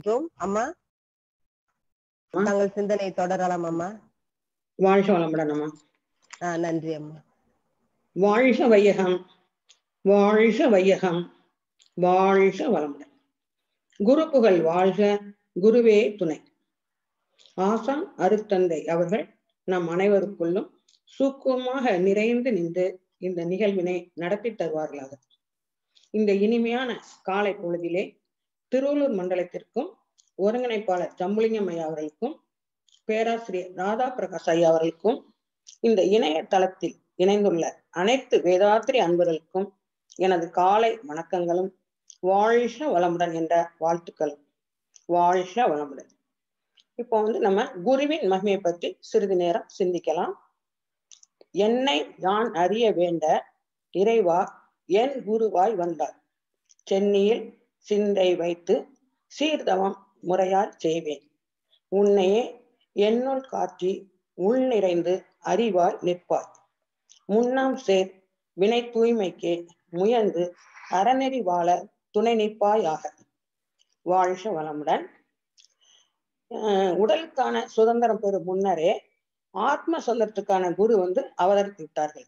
இருக்கும். அம்மா அம்மா. தங்கள் சிந்தனை தொடரலாம் அம்மா வாழ்க வளமுடன் அம்மா ஆ நன்றி அம்மா வாழ்க வையகம் வாழ்க வையகம் வாழ்க வளமுடன் குரு புகழ் வாழ்க குருவே துணை ஆசான் அருத்தந்தை அவர்கள் நம் அனைவருக்குள்ளும் சூக்குவமாக நிறைந்து நின்று இந்த நிகழ்வினை நடத்தி தருவார்களாக இந்த இனிமையான காலை பொழுதிலே திருவள்ளூர் மண்டலத்திற்கும் ஒருங்கிணைப்பாளர் ஜம்புலிங்கம் ஐயா அவர்களுக்கும் பேராசிரியர் ராதா பிரகாஷ் ஐயா அவர்களுக்கும் இந்த இணையதளத்தில் இணைந்துள்ள அனைத்து வேதாத்திரி அன்பர்களுக்கும் எனது காலை வணக்கங்களும் வாழ்க வளமுடன் என்ற வாழ்த்துக்களும் வாழ்க வளமுடன் இப்போ வந்து நம்ம குருவின் மகிமையை பற்றி சிறிது நேரம் சிந்திக்கலாம் என்னை யான் அறிய வேண்ட இறைவா என் குருவாய் வந்தார் சென்னியில் சிந்தை வைத்து சீர்தவம் முறையால் செய்வேன் உன்னையே என்னுள் காற்றி உள் நிறைந்து அறிவாய் நிற்பாய் முன்னாம் சேர் வினை தூய்மைக்கே முயன்று அறநெறி வாழ துணை நிற்பாயாக வாழ்க வளமுடன் அஹ் உடலுக்கான சுதந்திரம் பெறும் முன்னரே ஆத்ம சுதந்திரத்துக்கான குரு வந்து அவதரித்து விட்டார்கள்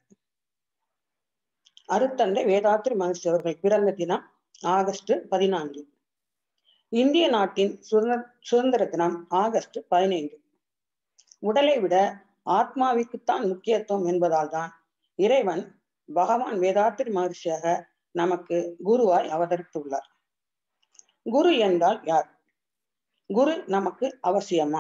அருத்தந்தை வேதாத்திரி மகர்ஷி அவர்கள் பிறந்த தினம் ஆகஸ்ட் பதினான்கு இந்திய நாட்டின் சுதந்திர சுதந்திர தினம் ஆகஸ்ட் பதினைந்து உடலை விட ஆத்மாவிற்குத்தான் முக்கியத்துவம் என்பதால் தான் இறைவன் பகவான் வேதாத்திரி மகர்ஷியாக நமக்கு குருவாய் அவதரித்துள்ளார் குரு என்றால் யார் குரு நமக்கு அவசியமா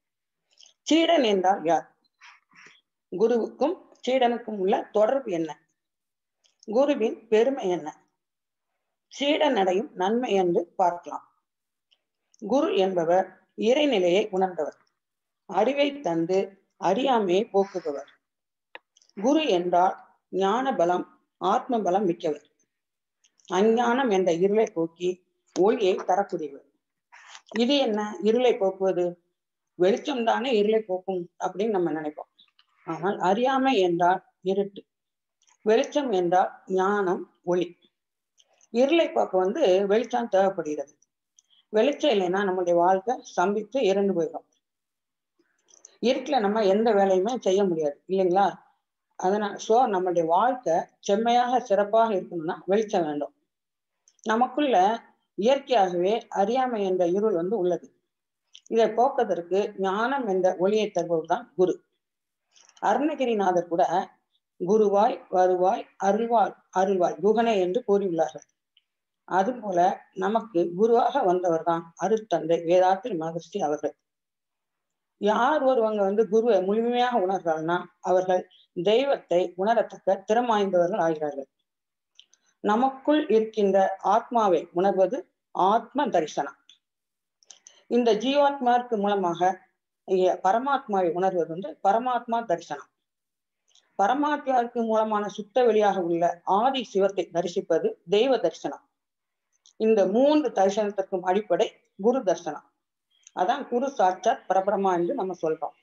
சீடன் என்றால் யார் குருவுக்கும் சீடனுக்கும் உள்ள தொடர்பு என்ன குருவின் பெருமை என்ன சீடன் அடையும் நன்மை என்று பார்க்கலாம் குரு என்பவர் இறைநிலையை உணர்ந்தவர் அறிவை தந்து அறியாமையை போக்குபவர் குரு என்றால் ஞான பலம் ஆத்ம பலம் மிக்கவர் அஞ்ஞானம் என்ற இருளை போக்கி ஒளியை தரக்கூடியவர் இது என்ன இருளை போக்குவது வெளிச்சம் தானே இருளை போக்கும் அப்படின்னு நம்ம நினைப்போம் ஆனால் அறியாமை என்றால் இருட்டு வெளிச்சம் என்றால் ஞானம் ஒளி இருளை போக்க வந்து வெளிச்சம் தேவைப்படுகிறது வெளிச்சம் இல்லைன்னா நம்மளுடைய வாழ்க்கை சம்பித்து இறந்து போயிடும் இருட்டுல நம்ம எந்த வேலையுமே செய்ய முடியாது இல்லைங்களா அதனால சோ நம்மளுடைய வாழ்க்கை செம்மையாக சிறப்பாக இருக்கணும்னா வெளிச்சம் வேண்டும் நமக்குள்ள இயற்கையாகவே அறியாமை என்ற இருள் வந்து உள்ளது இதை போக்குவதற்கு ஞானம் என்ற ஒளியை தருபவர் தான் குரு அருணகிரிநாதர் கூட குருவாய் வருவாய் அருள்வாய் அருள்வாய் குகனே என்று கூறியுள்ளார்கள் அதுபோல நமக்கு குருவாக வந்தவர் தான் அருட்தந்தை வேதாத்திரி மகர்ஷி அவர்கள் யார் ஒருவங்க வந்து குருவை முழுமையாக உணர்றாங்கன்னா அவர்கள் தெய்வத்தை உணரத்தக்க திறம் வாய்ந்தவர்கள் ஆகிறார்கள் நமக்குள் இருக்கின்ற ஆத்மாவை உணர்வது ஆத்ம தரிசனம் இந்த ஜீவாத்மாவிற்கு மூலமாக பரமாத்மாவை உணர்வது வந்து பரமாத்மா தரிசனம் பரமாத்மாவிற்கு மூலமான சுத்த வெளியாக உள்ள ஆதி சிவத்தை தரிசிப்பது தெய்வ தரிசனம் இந்த மூன்று தரிசனத்திற்கும் அடிப்படை குரு தரிசனம் அதான் குரு சாட்சாத் பரபரமா என்று நம்ம சொல்றோம்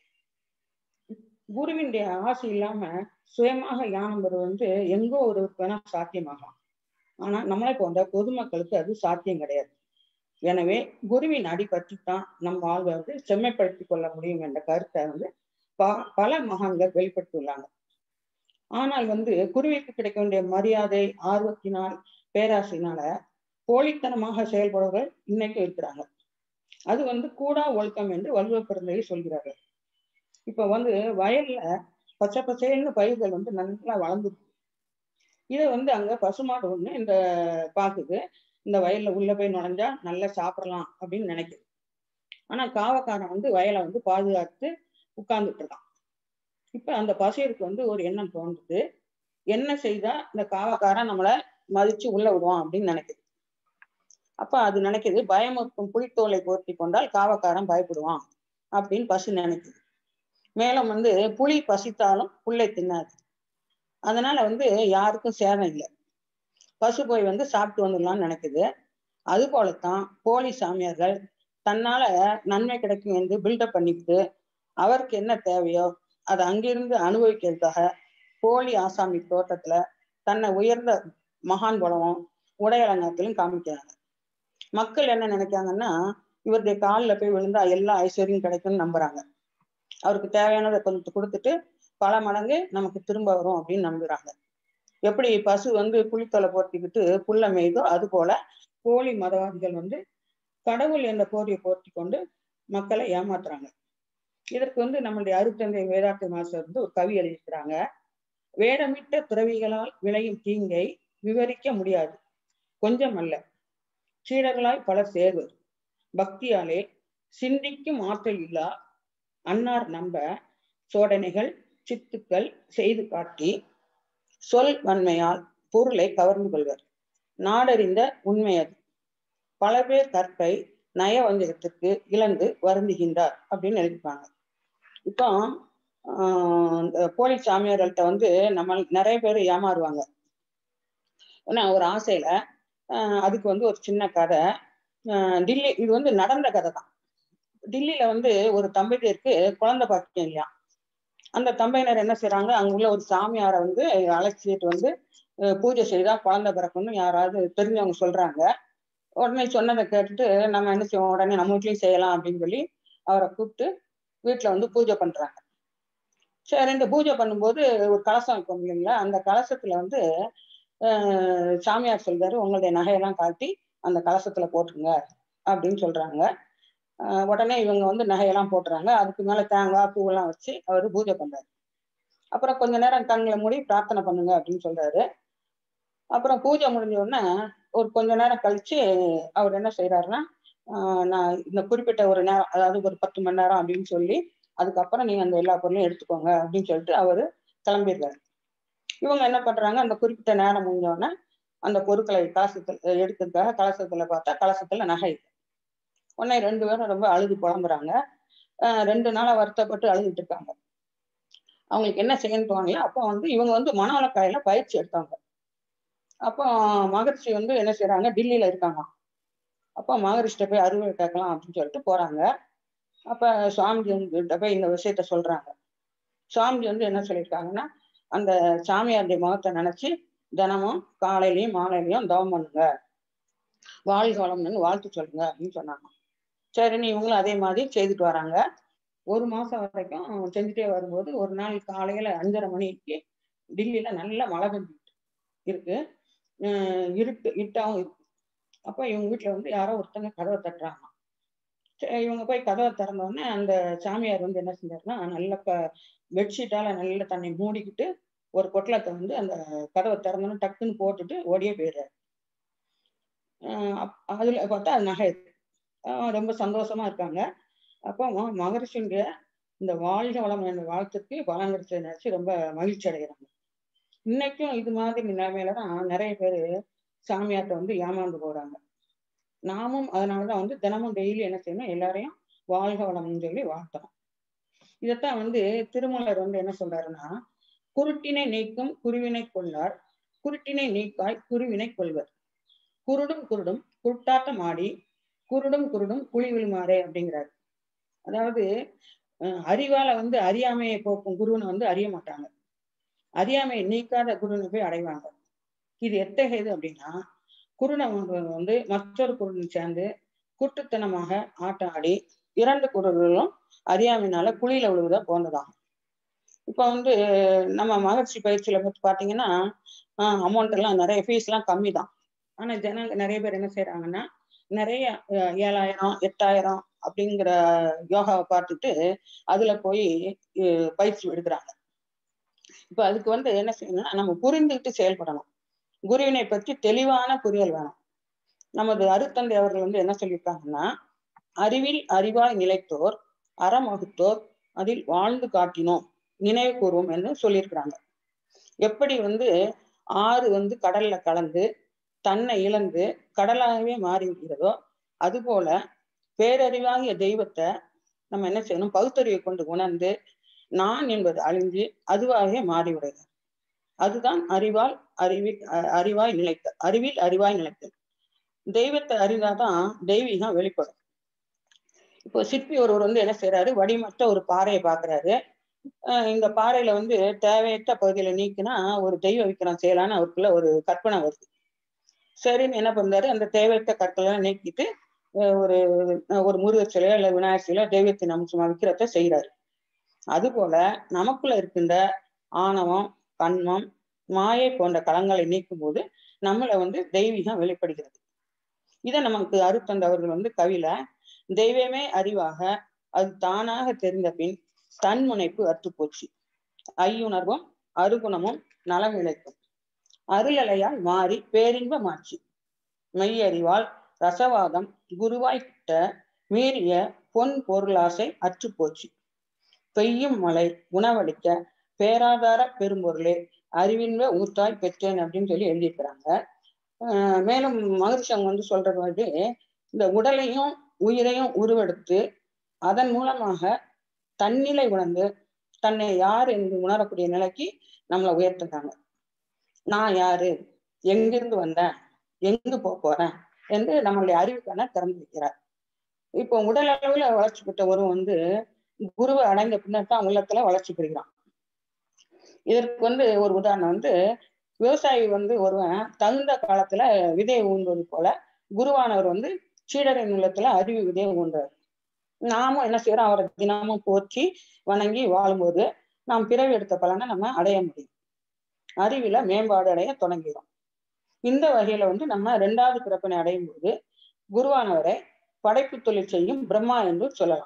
குருவினுடைய ஆசை இல்லாம சுயமாக யானம் பெறுவது வந்து எங்கோ ஒருவருக்கு வேணா சாத்தியமாகலாம் ஆனா நம்மளை போன்ற பொதுமக்களுக்கு அது சாத்தியம் கிடையாது எனவே குருவின் அடிபற்றி தான் நம் வாழ்வை வந்து செம்மைப்படுத்திக் கொள்ள முடியும் என்ற கருத்தை வந்து ப பல மகான்கள் வெளிப்படுத்தியுள்ளாங்க ஆனால் வந்து குருவிற்கு கிடைக்க வேண்டிய மரியாதை ஆர்வத்தினால் பேராசையினால போலித்தனமாக செயல்படுவர்கள் இன்னைக்கு இருக்கிறாங்க அது வந்து கூடா ஒழுக்கம் என்று வள்ளுவ பிறந்தையை சொல்கிறார்கள் இப்ப வந்து வயல்ல பச்சை பசேல்னு பயிர்கள் வந்து நல்லா வளர்ந்துருக்கு இதை வந்து அங்க பசுமாடு ஒண்ணு இந்த பாக்குது இந்த வயல்ல உள்ள போய் நுழைஞ்சா நல்லா சாப்பிடலாம் அப்படின்னு நினைக்குது ஆனா காவக்காரன் வந்து வயலை வந்து பாதுகாத்து உட்கார்ந்துட்டு இருக்கான் இப்ப அந்த பசையருக்கு வந்து ஒரு எண்ணம் தோன்றுது என்ன செய்தா இந்த காவக்காரன் நம்மளை மதிச்சு உள்ள விடுவான் அப்படின்னு நினைக்குது அப்ப அது நினைக்குது பயமுறுத்தும் புலித்தோலை போர்த்தி கொண்டால் காவக்காரன் பயப்படுவான் அப்படின்னு பசு நினைக்குது மேலும் வந்து புலி பசித்தாலும் புல்லை தின்னாது அதனால வந்து யாருக்கும் சேதம் இல்லை பசு போய் வந்து சாப்பிட்டு வந்துடலாம்னு நினைக்குது அது போலத்தான் போலி சாமியார்கள் தன்னால நன்மை கிடைக்கும் என்று பில்டப் பண்ணிக்கிட்டு அவருக்கு என்ன தேவையோ அதை அங்கிருந்து அனுபவிக்கிறதுக்காக போலி ஆசாமி தோட்டத்துல தன்னை உயர்ந்த மகான் போலவும் உடை அலங்காரத்திலும் காமிக்கிறாங்க மக்கள் என்ன நினைக்காங்கன்னா இவருடைய காலில் போய் விழுந்தா எல்லா ஐஸ்வர்யம் கிடைக்கும்னு நம்புறாங்க அவருக்கு தேவையானதை கொஞ்சம் கொடுத்துட்டு பல மடங்கு நமக்கு திரும்ப வரும் அப்படின்னு நம்புறாங்க எப்படி பசு வந்து புளித்தொலை போர்த்திக்கிட்டு புல்ல மேய்தோ அது போல போலி மதவாதிகள் வந்து கடவுள் என்ற போரியை போர்த்தி கொண்டு மக்களை ஏமாத்துறாங்க இதற்கு வந்து நம்மளுடைய அருத்தந்தை வேதாந்த மாஸ்டர் வந்து ஒரு கவி எழுதியிருக்கிறாங்க வேடமிட்ட துறவிகளால் விளையும் தீங்கை விவரிக்க முடியாது கொஞ்சம் அல்ல சீடர்களாய் பலர் சேர்வர் பக்தியாலே சிந்திக்கும் ஆற்றல் இல்லா அன்னார் நம்ப சோதனைகள் சித்துக்கள் செய்து காட்டி சொல் வன்மையால் பொருளை கவர்ந்து கொள்வர் நாடறிந்த உண்மை அது பல பேர் கற்பை நய வஞ்சகத்திற்கு இழந்து வருந்துகின்றார் அப்படின்னு எழுதிப்பாங்க இப்போ ஆஹ் இந்த போலி சாமியார்கள்ட்ட வந்து நம்ம நிறைய பேர் ஏமாறுவாங்க ஏன்னா ஒரு ஆசையில ஆஹ் அதுக்கு வந்து ஒரு சின்ன கதை ஆஹ் டில்லி இது வந்து நடந்த கதை தான் டில்லியில வந்து ஒரு தம்பதியருக்கு குழந்தை பாக்கியம் இல்லையா அந்த தம்பையினர் என்ன செய்றாங்க அங்க உள்ள ஒரு சாமியாரை வந்து அழைச்சிட்டு வந்து பூஜை செய்தா குழந்தை பிறக்கும்னு யாராவது தெரிஞ்சவங்க சொல்றாங்க உடனே சொன்னதை கேட்டுட்டு நம்ம என்ன செய்வோம் உடனே நம்ம வீட்லயும் செய்யலாம் அப்படின்னு சொல்லி அவரை கூப்பிட்டு வீட்டுல வந்து பூஜை பண்றாங்க சரி ரெண்டு பூஜை பண்ணும்போது ஒரு கலசம் வைப்போம் இல்லைங்களா அந்த கலசத்துல வந்து ஆஹ் சாமியார் சொல்றாரு உங்களுடைய நகையெல்லாம் காட்டி அந்த கலசத்துல போட்டுருங்க அப்படின்னு சொல்றாங்க ஆஹ் உடனே இவங்க வந்து நகையெல்லாம் போட்டுறாங்க அதுக்கு மேல தேங்காய் பூவெல்லாம் வச்சு அவரு பூஜை பண்றாரு அப்புறம் கொஞ்ச நேரம் கண்களை மூடி பிரார்த்தனை பண்ணுங்க அப்படின்னு சொல்றாரு அப்புறம் பூஜை முடிஞ்ச உடனே ஒரு கொஞ்ச நேரம் கழிச்சு அவர் என்ன செய்யறாருன்னா நான் இந்த குறிப்பிட்ட ஒரு நேரம் அதாவது ஒரு பத்து மணி நேரம் அப்படின்னு சொல்லி அதுக்கப்புறம் நீங்க அந்த எல்லா பொருளையும் எடுத்துக்கோங்க அப்படின்னு சொல்லிட்டு அவரு கிளம்பிடுறாரு இவங்க என்ன பண்றாங்க அந்த குறிப்பிட்ட நேரம் முடிஞ்சோடனே அந்த பொருட்களை கலசத்துல எடுக்கிறதுக்காக கலசத்துல பார்த்தா கலசத்துல நகை உடனே ரெண்டு பேரும் ரொம்ப அழுது புலம்புறாங்க ரெண்டு நாளா வருத்தப்பட்டு அழுதுட்டு இருக்காங்க அவங்களுக்கு என்ன செய்யணும் தோணல அப்போ வந்து இவங்க வந்து மனவளக்காயில பயிற்சி எடுத்தாங்க அப்போ மகரிஷி வந்து என்ன செய்யறாங்க டில்லியில இருக்காங்க அப்போ மகரிஷ்ட போய் அறுவை கேட்கலாம் அப்படின்னு சொல்லிட்டு போறாங்க அப்ப சுவாமிஜி வந்து போய் இந்த விஷயத்த சொல்றாங்க சுவாமிஜி வந்து என்ன சொல்லியிருக்காங்கன்னா அந்த சாமியாருடைய முகத்தை நினைச்சு தினமும் காலையிலயும் மாலையிலயும் தவம் பண்ணுங்க வாழ்க வளம்னு வாழ்த்து சொல்லுங்க அப்படின்னு சொன்னாங்க சரின்னு இவங்களும் அதே மாதிரி செய்துட்டு வராங்க ஒரு மாசம் வரைக்கும் செஞ்சுட்டே வரும்போது ஒரு நாள் காலையில அஞ்சரை மணிக்கு டில்லியில நல்ல மழை பெஞ்சிட்டு இருக்கு இருட்டு இட்டாவும் இருக்கு அப்போ இவங்க வீட்டுல வந்து யாரோ ஒருத்தங்க கதவை தட்டுறாங்க இவங்க போய் கதவை திறந்தோடனே அந்த சாமியார் வந்து என்ன செஞ்சாருன்னா நல்ல க பெட்ஷீட்டால நல்ல தன்னை மூடிக்கிட்டு ஒரு கொட்டலத்தை வந்து அந்த கதவை திறந்தோன்னு டக்குன்னு போட்டுட்டு ஓடியே போயிடுறாரு அதுல பார்த்தா அது நகை ரொம்ப சந்தோஷமா இருக்காங்க அப்போ மகரிஷியுடைய இந்த வாழ்க வளம் என்ற வாழ்த்துக்கு பலம் கிடைச்சதை நினைச்சு ரொம்ப மகிழ்ச்சி அடைகிறாங்க இன்னைக்கும் இது மாதிரி நிலைமையில தான் நிறைய பேர் சாமியார்ட்ட வந்து ஏமாந்து போறாங்க நாமும் அதனாலதான் வந்து தினமும் டெய்லி என்ன செய்யணும் எல்லாரையும் வாழ்க வளம்னு சொல்லி வாழ்த்தணும் இதைத்தான் வந்து திருமலர் வந்து என்ன சொல்றாருன்னா குருட்டினை நீக்கும் குருவினை கொள்ளார் குருட்டினை நீக்காய் குருவினை கொள்வர் குருடும் குருடும் குருட்டாட்டம் ஆடி குருடும் குருடும் குழி விழுமாறே அப்படிங்கிறாரு அதாவது அறிவால வந்து அறியாமையை போக்கும் குருன்னு வந்து அறிய மாட்டாங்க அறியாமையை நீக்காத குருன்னு போய் அடைவாங்க இது எத்தகையது அப்படின்னா குருணை வந்து மற்றொரு குருடன் சேர்ந்து குட்டுத்தனமாக ஆட்டம் ஆடி இரண்டு குருடர்களும் அறியாமையினால குழியில விழுவதா போனதாகும் இப்ப வந்து நம்ம மகர்ஷி பயிற்சியில பத்தி பாத்தீங்கன்னா அமௌண்ட் எல்லாம் நிறைய ஃபீஸ் எல்லாம் கம்மி தான் ஆனா ஜனங்க நிறைய பேர் என்ன செய்யறாங்கன்னா நிறைய ஏழாயிரம் எட்டாயிரம் அப்படிங்கிற யோகாவை பார்த்துட்டு அதுல போய் பயிற்சி எடுக்கிறாங்க இப்ப அதுக்கு வந்து என்ன செய்யணும்னா நம்ம புரிந்துகிட்டு செயல்படணும் குருவினை பற்றி தெளிவான புரியல் வேணும் நமது அருத்தந்தை அவர்கள் வந்து என்ன சொல்லியிருக்காங்கன்னா அறிவில் அறிவாய் நிலைத்தோர் அறம் வகுத்தோர் அதில் வாழ்ந்து காட்டினோம் நினைவு கூறுவோம் என்று சொல்லியிருக்கிறாங்க எப்படி வந்து ஆறு வந்து கடல்ல கலந்து தன்னை இழந்து கடலாகவே மாறி விடுகிறதோ அதுபோல பேரறிவாகிய தெய்வத்தை நம்ம என்ன செய்யணும் பகுத்தறிவை கொண்டு உணர்ந்து நான் என்பது அழிஞ்சு அதுவாகவே மாறிவிடுகிறது அதுதான் அறிவால் அறிவில் அறிவாய் நிலைத்த அறிவில் அறிவாய் நிலைத்தல் தெய்வத்தை அறிந்தாதான் தெய்வீகம் வெளிப்படும் இப்போ சிற்பி ஒருவர் வந்து என்ன செய்யறாரு வடிமற்ற ஒரு பாறையை பாக்குறாரு இந்த பாறையில வந்து தேவையற்ற பகுதியில நீக்கினா ஒரு தெய்வ விக்கிரம் செய்யலான்னு அவருக்குள்ள ஒரு கற்பனை வருது சரின்னு என்ன பண்றாரு அந்த தேவையற்ற கற்களை நீக்கிட்டு அஹ் ஒரு ஒரு முருகர் சிலையோ இல்ல விநாயகர் சிலையோ தெய்வத்தின் அம்சமா விக்கிரத்தை செய்யறாரு அது போல நமக்குள்ள இருக்கின்ற ஆணவம் கண்மம் மாயை போன்ற களங்களை நீக்கும் போது நம்மள வந்து தெய்வீகம் வெளிப்படுகிறது இதை நமக்கு அருத்தந்தவர்கள் வந்து கவில தெய்வமே அறிவாக அது தானாக தெரிந்த பின் தன் முனைப்பு அற்று போச்சு ஐயுணர்வும் அருகுணமும் நலம் இழைக்கும் அருளலையால் மாறி பேரின்பமாச்சு மெய்யறிவால் ரசவாதம் குருவாய் கிட்ட மீறிய பொன் பொருளாசை அற்று போச்சு பெய்யும் மழை உணவளிக்க பேராதார பெரும்பொருளே அறிவின்ப ஊத்தாய் பெற்றேன் அப்படின்னு சொல்லி எழுதியிருக்கிறாங்க ஆஹ் மேலும் மகரிஷி அவங்க வந்து சொல்றது வந்து இந்த உடலையும் உயிரையும் உருவெடுத்து அதன் மூலமாக தன்னிலை உணர்ந்து தன்னை யார் என்று உணரக்கூடிய நிலைக்கு நம்மளை உயர்த்துறாங்க நான் யாரு எங்கிருந்து வந்தேன் எங்கு போக போறேன் என்று நம்மளுடைய அறிவுக்கான திறந்து வைக்கிறார் இப்போ உடல் அளவுல வளர்ச்சி பெற்ற ஒருவன் வந்து குருவை அடைந்த பின்னர் தான் உள்ளத்துல வளர்ச்சி பெறுகிறான் இதற்கு வந்து ஒரு உதாரணம் வந்து விவசாயி வந்து ஒருவன் தகுந்த காலத்துல விதையை ஊன்றது போல குருவானவர் வந்து சீடரின் உள்ளத்துல அறிவு விதையை ஊன்றார் நாமும் என்ன செய்யறோம் அவரை தினமும் போற்றி வணங்கி வாழும்போது நாம் பிறவி எடுத்த பலனை நம்ம அடைய முடியும் அறிவில மேம்பாடு அடைய தொடங்கிறோம் இந்த வகையில வந்து நம்ம ரெண்டாவது பிறப்பினை அடையும் போது குருவானவரை படைப்பு தொழில் செய்யும் பிரம்மா என்று சொல்லலாம்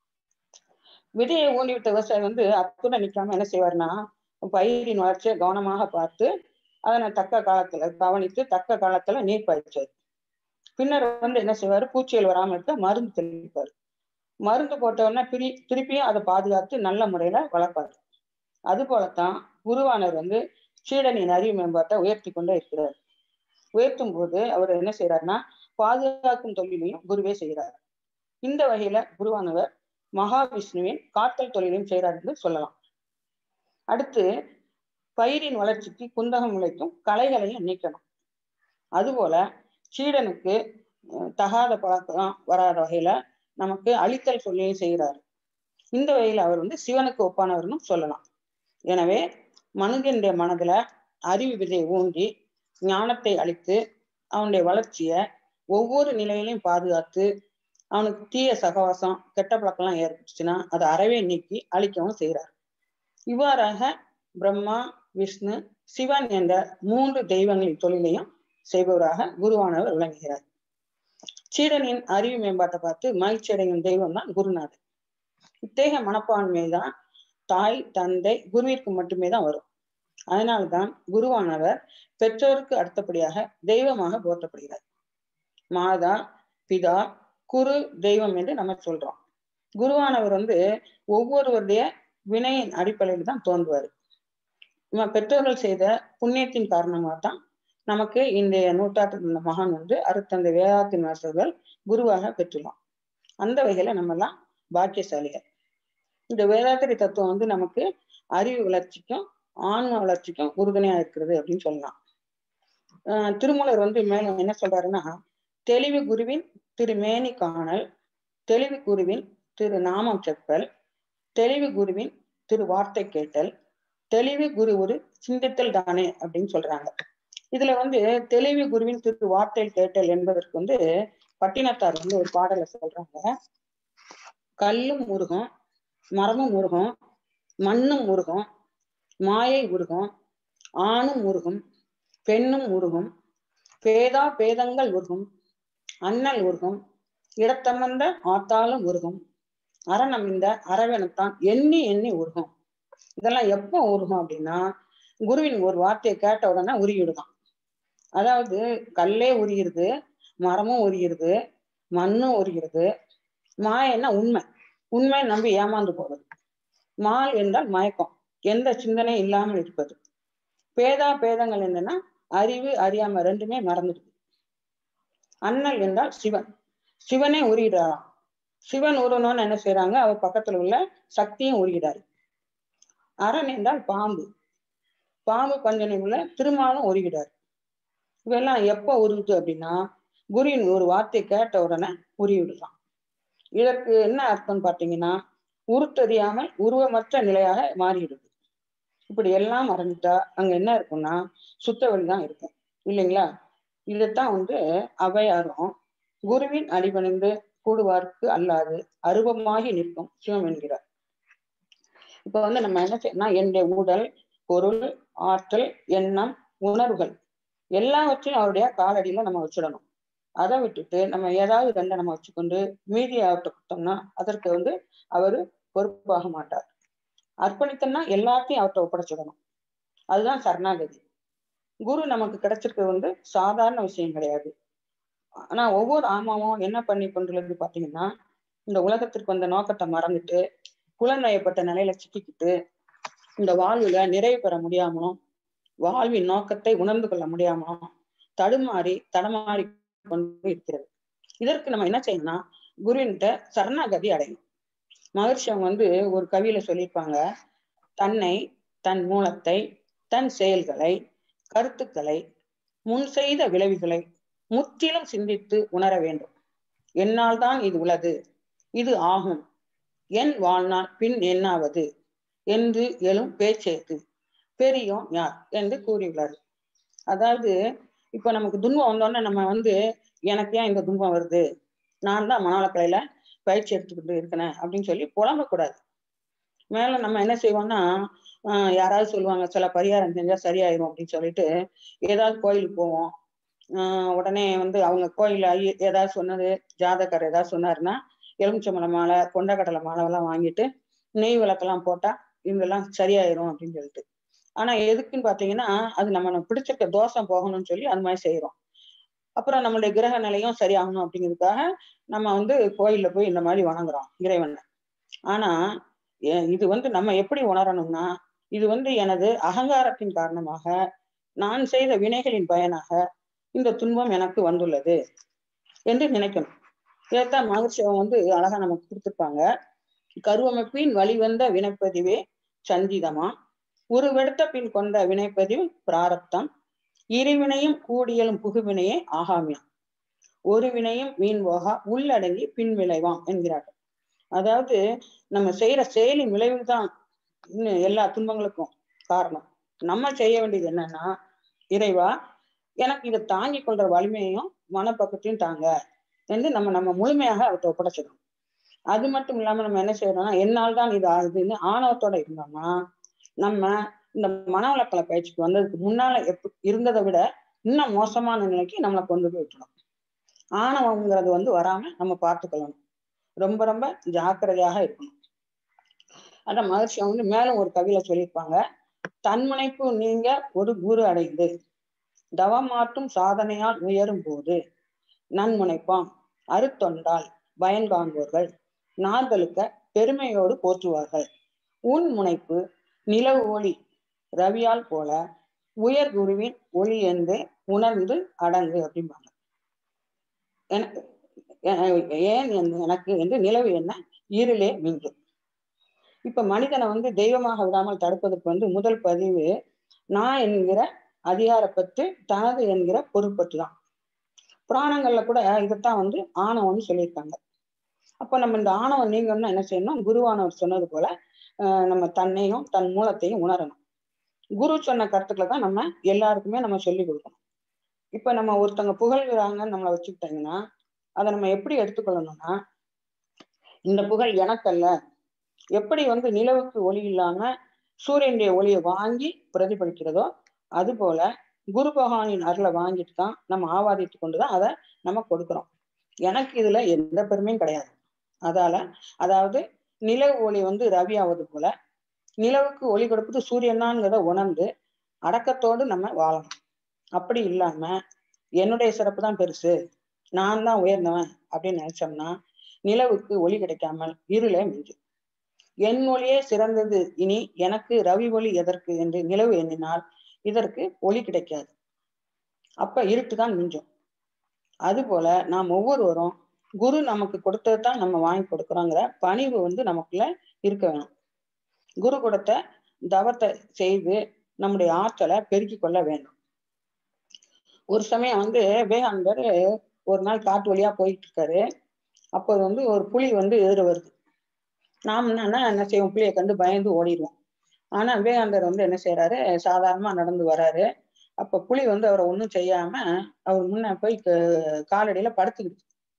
விதையை ஊண்டிவிட்ட விவசாயி வந்து அத்துடன் நிக்காம என்ன செய்வார்னா பயிரின் வளர்ச்சியை கவனமாக பார்த்து அதனை தக்க காலத்துல கவனித்து தக்க காலத்துல நீர் பாய்ச்சார் பின்னர் வந்து என்ன செய்வாரு பூச்சிகள் வராமல் இருக்க மருந்து தெளிப்பார் மருந்து போட்ட உடனே பிரி திருப்பியும் அதை பாதுகாத்து நல்ல முறையில வளர்ப்பாரு அது போலத்தான் குருவானர் வந்து சீடனின் அறிவு மேம்பாட்டை உயர்த்தி கொண்டே இருக்கிறார் உயர்த்தும் போது அவர் என்ன செய்யறாருன்னா பாதுகாக்கும் தொழிலையும் குருவே செய்கிறார் இந்த வகையில குருவானவர் மகாவிஷ்ணுவின் காத்தல் தொழிலையும் செய்கிறார் என்று சொல்லலாம் அடுத்து பயிரின் வளர்ச்சிக்கு குந்தகம் உழைக்கும் களைகளையும் நீக்கணும் அதுபோல சீடனுக்கு தகாத பழக்கம் வராத வகையில நமக்கு அழித்தல் சொல்லியும் செய்கிறார் இந்த வகையில அவர் வந்து சிவனுக்கு ஒப்பானவர்னு சொல்லலாம் எனவே மனிதனுடைய மனதுல அறிவு விதையை ஊன்றி ஞானத்தை அளித்து அவனுடைய வளர்ச்சிய ஒவ்வொரு நிலையிலையும் பாதுகாத்து அவனுக்கு தீய சகவாசம் கெட்ட பழக்கம்லாம் ஏற்பட்டுச்சுன்னா அதை அறவே நீக்கி அழிக்கவும் செய்கிறார் இவ்வாறாக பிரம்மா விஷ்ணு சிவன் என்ற மூன்று தெய்வங்களின் தொழிலையும் செய்பவராக குருவானவர் விளங்குகிறார் சீடனின் அறிவு மேம்பாட்டை பார்த்து மகிழ்ச்சி அடையும் தெய்வம் தான் குருநாதர் இத்தகைய மனப்பான்மை தான் தாய் தந்தை குருவிற்கு மட்டுமே தான் வரும் அதனால்தான் குருவானவர் பெற்றோருக்கு அடுத்தபடியாக தெய்வமாக போற்றப்படுகிறார் மாதா பிதா குரு தெய்வம் என்று நம்ம சொல்றோம் குருவானவர் வந்து ஒவ்வொருவருடைய வினையின் அடிப்படையில் தான் தோன்றுவார் நம்ம பெற்றோர்கள் செய்த புண்ணியத்தின் காரணமாக தான் நமக்கு இன்றைய நூற்றாண்டு இருந்த மகான் வந்து அறுத்தந்த வேதாத்தின் மாஸ்டர்கள் குருவாக பெற்றுள்ளோம் அந்த வகையில நம்ம எல்லாம் பாக்கியசாலிகள் இந்த வேதாத்திரி தத்துவம் வந்து நமக்கு அறிவு வளர்ச்சிக்கும் ஆன்ம வளர்ச்சிக்கும் உறுதுணையா இருக்கிறது அப்படின்னு சொல்லலாம் ஆஹ் திருமூலர் வந்து மேலும் என்ன சொல்றாருன்னா தெளிவு குருவின் திரு மேனி காணல் தெளிவு குருவின் திரு நாமம் செப்பல் தெளிவு குருவின் திரு வார்த்தை கேட்டல் தெளிவு குரு ஒரு சிந்தித்தல் தானே அப்படின்னு சொல்றாங்க இதுல வந்து தெளிவு குருவின் திரு வார்த்தை கேட்டல் என்பதற்கு வந்து பட்டினத்தார் வந்து ஒரு பாடலை சொல்றாங்க கல்லும் முருகும் மரமும் முருகும் மண்ணும் முருகும் மாயை உருகும் ஆணும் உருகும் பெண்ணும் உருகும் பேதா பேதங்கள் உருகும் அண்ணல் உருகும் இடத்தமர்ந்த ஆத்தாலும் உருகும் அரணமிந்த அரவணத்தான் எண்ணி எண்ணி உருகும் இதெல்லாம் எப்போ உருகும் அப்படின்னா குருவின் ஒரு வார்த்தையை கேட்ட உடனே உருகிடுதான் அதாவது கல்லே உரிகிறது மரமும் உரிகிறது மண்ணும் உரிகிறது மாயன்னா உண்மை உண்மை நம்பி ஏமாந்து போவது மால் என்றால் மயக்கம் எந்த சிந்தனை இல்லாமல் இருப்பது பேதா பேதங்கள் என்னன்னா அறிவு அறியாம ரெண்டுமே மறந்துடுது அண்ணல் என்றால் சிவன் சிவனே உருகிடாராம் சிவன் உருவணும்னு என்ன செய்யறாங்க அவர் பக்கத்துல உள்ள சக்தியும் உருகிடாரு அரண் என்றால் பாம்பு பாம்பு பஞ்சனை உள்ள திருமாலும் உருகிடாரு இவெல்லாம் எப்போ உருகுது அப்படின்னா குருவின் ஒரு வார்த்தை கேட்ட உடனே உருவிடுறான் இதற்கு என்ன அர்த்தம் பார்த்தீங்கன்னா உருத்தறியாமல் உருவமற்ற நிலையாக மாறிடுது இப்படி எல்லாம் மறந்துட்டா அங்க என்ன இருக்கும்னா சுத்த வழி தான் இருக்கும் இல்லைங்களா இதைத்தான் வந்து அவையாரும் குருவின் அடிபணிந்து கூடுவார்க்கு அல்லாது அருவமாகி நிற்கும் சிவம் என்கிறார் இப்ப வந்து நம்ம என்ன செய்யணும் என்னுடைய உடல் பொருள் ஆற்றல் எண்ணம் உணர்வுகள் எல்லாவற்றையும் அவருடைய காலடியில நம்ம வச்சிடணும் அதை விட்டுட்டு நம்ம ஏதாவது ரெண்டை நம்ம வச்சுக்கொண்டு மீதி அவர்கிட்ட கொடுத்தோம்னா அதற்கு வந்து அவரு பொறுப்பாக மாட்டார் அர்ப்பணித்தோம்னா எல்லாத்தையும் அவர்கிட்ட ஒப்படைச்சிடணும் அதுதான் சரணாகதி குரு நமக்கு கிடைச்சிருக்கிறது வந்து சாதாரண விஷயம் கிடையாது ஆனா ஒவ்வொரு ஆமாவும் என்ன பண்ணி கொண்டுள்ளது பாத்தீங்கன்னா இந்த உலகத்திற்கு வந்த நோக்கத்தை மறந்துட்டு புலநயப்பட்ட நிலையில சிக்கிக்கிட்டு இந்த வாழ்வுல நிறைவு பெற முடியாமலும் வாழ்வின் நோக்கத்தை உணர்ந்து கொள்ள முடியாமலும் தடுமாறி தடமாறி கொண்டு இருக்கிறது இதற்கு நம்ம என்ன செய்யணும்னா குருவின்கிட்ட சரணாகதி அடையணும் மகர்ஷி அவங்க வந்து ஒரு கவியில சொல்லியிருப்பாங்க தன்னை தன் மூலத்தை தன் செயல்களை கருத்துக்களை முன் செய்த விளைவுகளை முற்றிலும் சிந்தித்து உணர வேண்டும் என்னால் தான் இது உளது இது ஆகும் என் வாழ்நாள் பின் என்னாவது என்று எழும் பேச்சேது பெரியோன் யார் என்று கூறியுள்ளார் அதாவது இப்ப நமக்கு துன்பம் வந்தோடனே நம்ம வந்து எனக்கு ஏன் இந்த துன்பம் வருது நான் தான் மனவளக்கலையில பயிற்சி எடுத்துக்கிட்டு இருக்கிறேன் அப்படின்னு சொல்லி புலம்பக்கூடாது மேல நம்ம என்ன செய்வோம்னா ஆஹ் யாராவது சொல்லுவாங்க சில பரிகாரம் செஞ்சா சரியாயிரும் அப்படின்னு சொல்லிட்டு ஏதாவது கோயிலுக்கு போவோம் ஆஹ் உடனே வந்து அவங்க கோயில ஐய ஏதாவது சொன்னது ஜாதகர் ஏதாவது சொன்னாருன்னா எலுமிச்சம்பழம் மாலை கொண்டக்கடலை மாலை எல்லாம் வாங்கிட்டு நெய் விளக்கெல்லாம் போட்டா இதெல்லாம் சரியாயிரும் அப்படின்னு சொல்லிட்டு ஆனா எதுக்குன்னு பாத்தீங்கன்னா அது நம்ம பிடிச்சிருக்க தோஷம் போகணும்னு சொல்லி அது மாதிரி செய்யறோம் அப்புறம் நம்மளுடைய கிரக நிலையும் சரியாகணும் அப்படிங்கிறதுக்காக நம்ம வந்து கோயில்ல போய் இந்த மாதிரி வணங்குறோம் இறைவனை ஆனா இது வந்து நம்ம எப்படி உணரணும்னா இது வந்து எனது அகங்காரத்தின் காரணமாக நான் செய்த வினைகளின் பயனாக இந்த துன்பம் எனக்கு வந்துள்ளது என்று நினைக்கணும் இதைத்தான் மகிழ்ச்சி வந்து அழகா நமக்கு கொடுத்துருப்பாங்க கருவமைப்பின் வழிவந்த வினைப்பதிவே சஞ்சிதமா உருவெடுத்த பின் கொண்ட வினைப்பதிவு பிராரப்தம் இருவினையும் கூடியலும் புகுவினையே ஆகாமியம் ஒரு வினையும் வீண் போகா உள்ளடங்கி பின் விளைவாம் என்கிறார்கள் அதாவது நம்ம செய்யற செயலின் விளைவு தான் இன்னும் எல்லா துன்பங்களுக்கும் காரணம் நம்ம செய்ய வேண்டியது என்னன்னா இறைவா எனக்கு இதை தாங்கி கொள்ற வலிமையையும் மனப்பக்கத்தையும் தாங்க என்று நம்ம நம்ம முழுமையாக அவர்கிட்ட ஒப்படைச்சிடணும் அது மட்டும் இல்லாம நம்ம என்ன செய்யறோம்னா என்னால் தான் இது ஆகுதுன்னு ஆணவத்தோட இருந்தோம்னா நம்ம இந்த மனவளக்கலை பயிற்சிக்கு வந்ததுக்கு முன்னால எப்ப இருந்ததை விட இன்னும் மோசமான நிலைக்கு நம்மளை கொண்டு போய் விட்டுடும் ஆணவங்கிறது வந்து வராம நம்ம பார்த்துக்கொள்ளணும் ரொம்ப ரொம்ப ஜாக்கிரதையாக இருக்கணும் அந்த மகர்ஷி வந்து மேலும் ஒரு கவியில சொல்லியிருப்பாங்க தன்முனைப்பு நீங்க ஒரு குரு அடைந்து தவமாற்றும் சாதனையால் உயரும் போது நன்முனைப்பாம் அருத்தொண்டால் பயன் காண்பவர்கள் நார்களுக்க பெருமையோடு போற்றுவார்கள் உன் முனைப்பு நிலவு ஒளி ரவியால் போல உயர் குருவின் ஒளி என்று உணர்ந்து அடங்கு அப்படிம்பாங்க ஏன் எனக்கு என்று நிலவு என்ன இருளே மிஞ்சும் இப்ப மனிதனை வந்து தெய்வமாக விடாமல் தடுப்பதற்கு வந்து முதல் பதிவு நான் என்கிற அதிகாரப்பற்று தனது என்கிற பொறுப்பற்று தான் புராணங்கள்ல கூட இதைத்தான் வந்து ஆணவம்னு சொல்லியிருக்காங்க அப்ப நம்ம இந்த ஆணவம் நீங்கணும்னா என்ன செய்யணும் குருவானவர் சொன்னது போல நம்ம தன்னையும் தன் மூலத்தையும் உணரணும் குரு சொன்ன கருத்துக்களை தான் நம்ம எல்லாருக்குமே நம்ம சொல்லி கொடுக்கணும் இப்ப நம்ம ஒருத்தவங்க புகழ்கிறாங்கன்னு நம்மளை வச்சுக்கிட்டாங்கன்னா அதை நம்ம எப்படி எடுத்துக்கொள்ளணும்னா இந்த புகழ் எனக்கல்ல எப்படி வந்து நிலவுக்கு ஒளி இல்லாம சூரியனுடைய ஒளியை வாங்கி பிரதிபலிக்கிறதோ அது போல குரு பகவானின் அருளை வாங்கிட்டு தான் நம்ம ஆவாதித்து கொண்டுதான் அதை நம்ம கொடுக்குறோம் எனக்கு இதுல எந்த பெருமையும் கிடையாது அதால அதாவது நிலவு ஒளி வந்து ரவி ஆவது போல நிலவுக்கு ஒளி கொடுப்பது சூரியனாங்கிறத உணர்ந்து அடக்கத்தோடு நம்ம வாழணும் அப்படி இல்லாம என்னுடைய சிறப்பு தான் பெருசு நான் தான் உயர்ந்தவன் அப்படின்னு நினைச்சோம்னா நிலவுக்கு ஒளி கிடைக்காமல் இருளே மிஞ்சும் என் ஒளியே சிறந்தது இனி எனக்கு ரவி ஒளி எதற்கு என்று நிலவு எண்ணினால் இதற்கு ஒளி கிடைக்காது அப்ப இருட்டு தான் மிஞ்சும் அது போல நாம் ஒவ்வொருவரும் குரு நமக்கு கொடுத்தது தான் நம்ம வாங்கி கொடுக்குறோங்கிற பணிவு வந்து நமக்குள்ள இருக்க வேணும் குரு கொடுத்த தவத்தை செய்து நம்முடைய ஆற்றலை பெருக்கி கொள்ள வேண்டும் ஒரு சமயம் வந்து விவேகானந்தர் ஒரு நாள் காட்டு வழியா போயிட்டு இருக்காரு அப்போ வந்து ஒரு புலி வந்து எதிர வருது நாம் என்னன்னா என்ன செய்வோம் புளியை கண்டு பயந்து ஓடிடுவோம் ஆனா விவேகானந்தர் வந்து என்ன செய்யறாரு சாதாரணமா நடந்து வராரு அப்ப புலி வந்து அவரை ஒன்றும் செய்யாம அவர் முன்ன போய் காலடியில படுத்துக்கிட்டு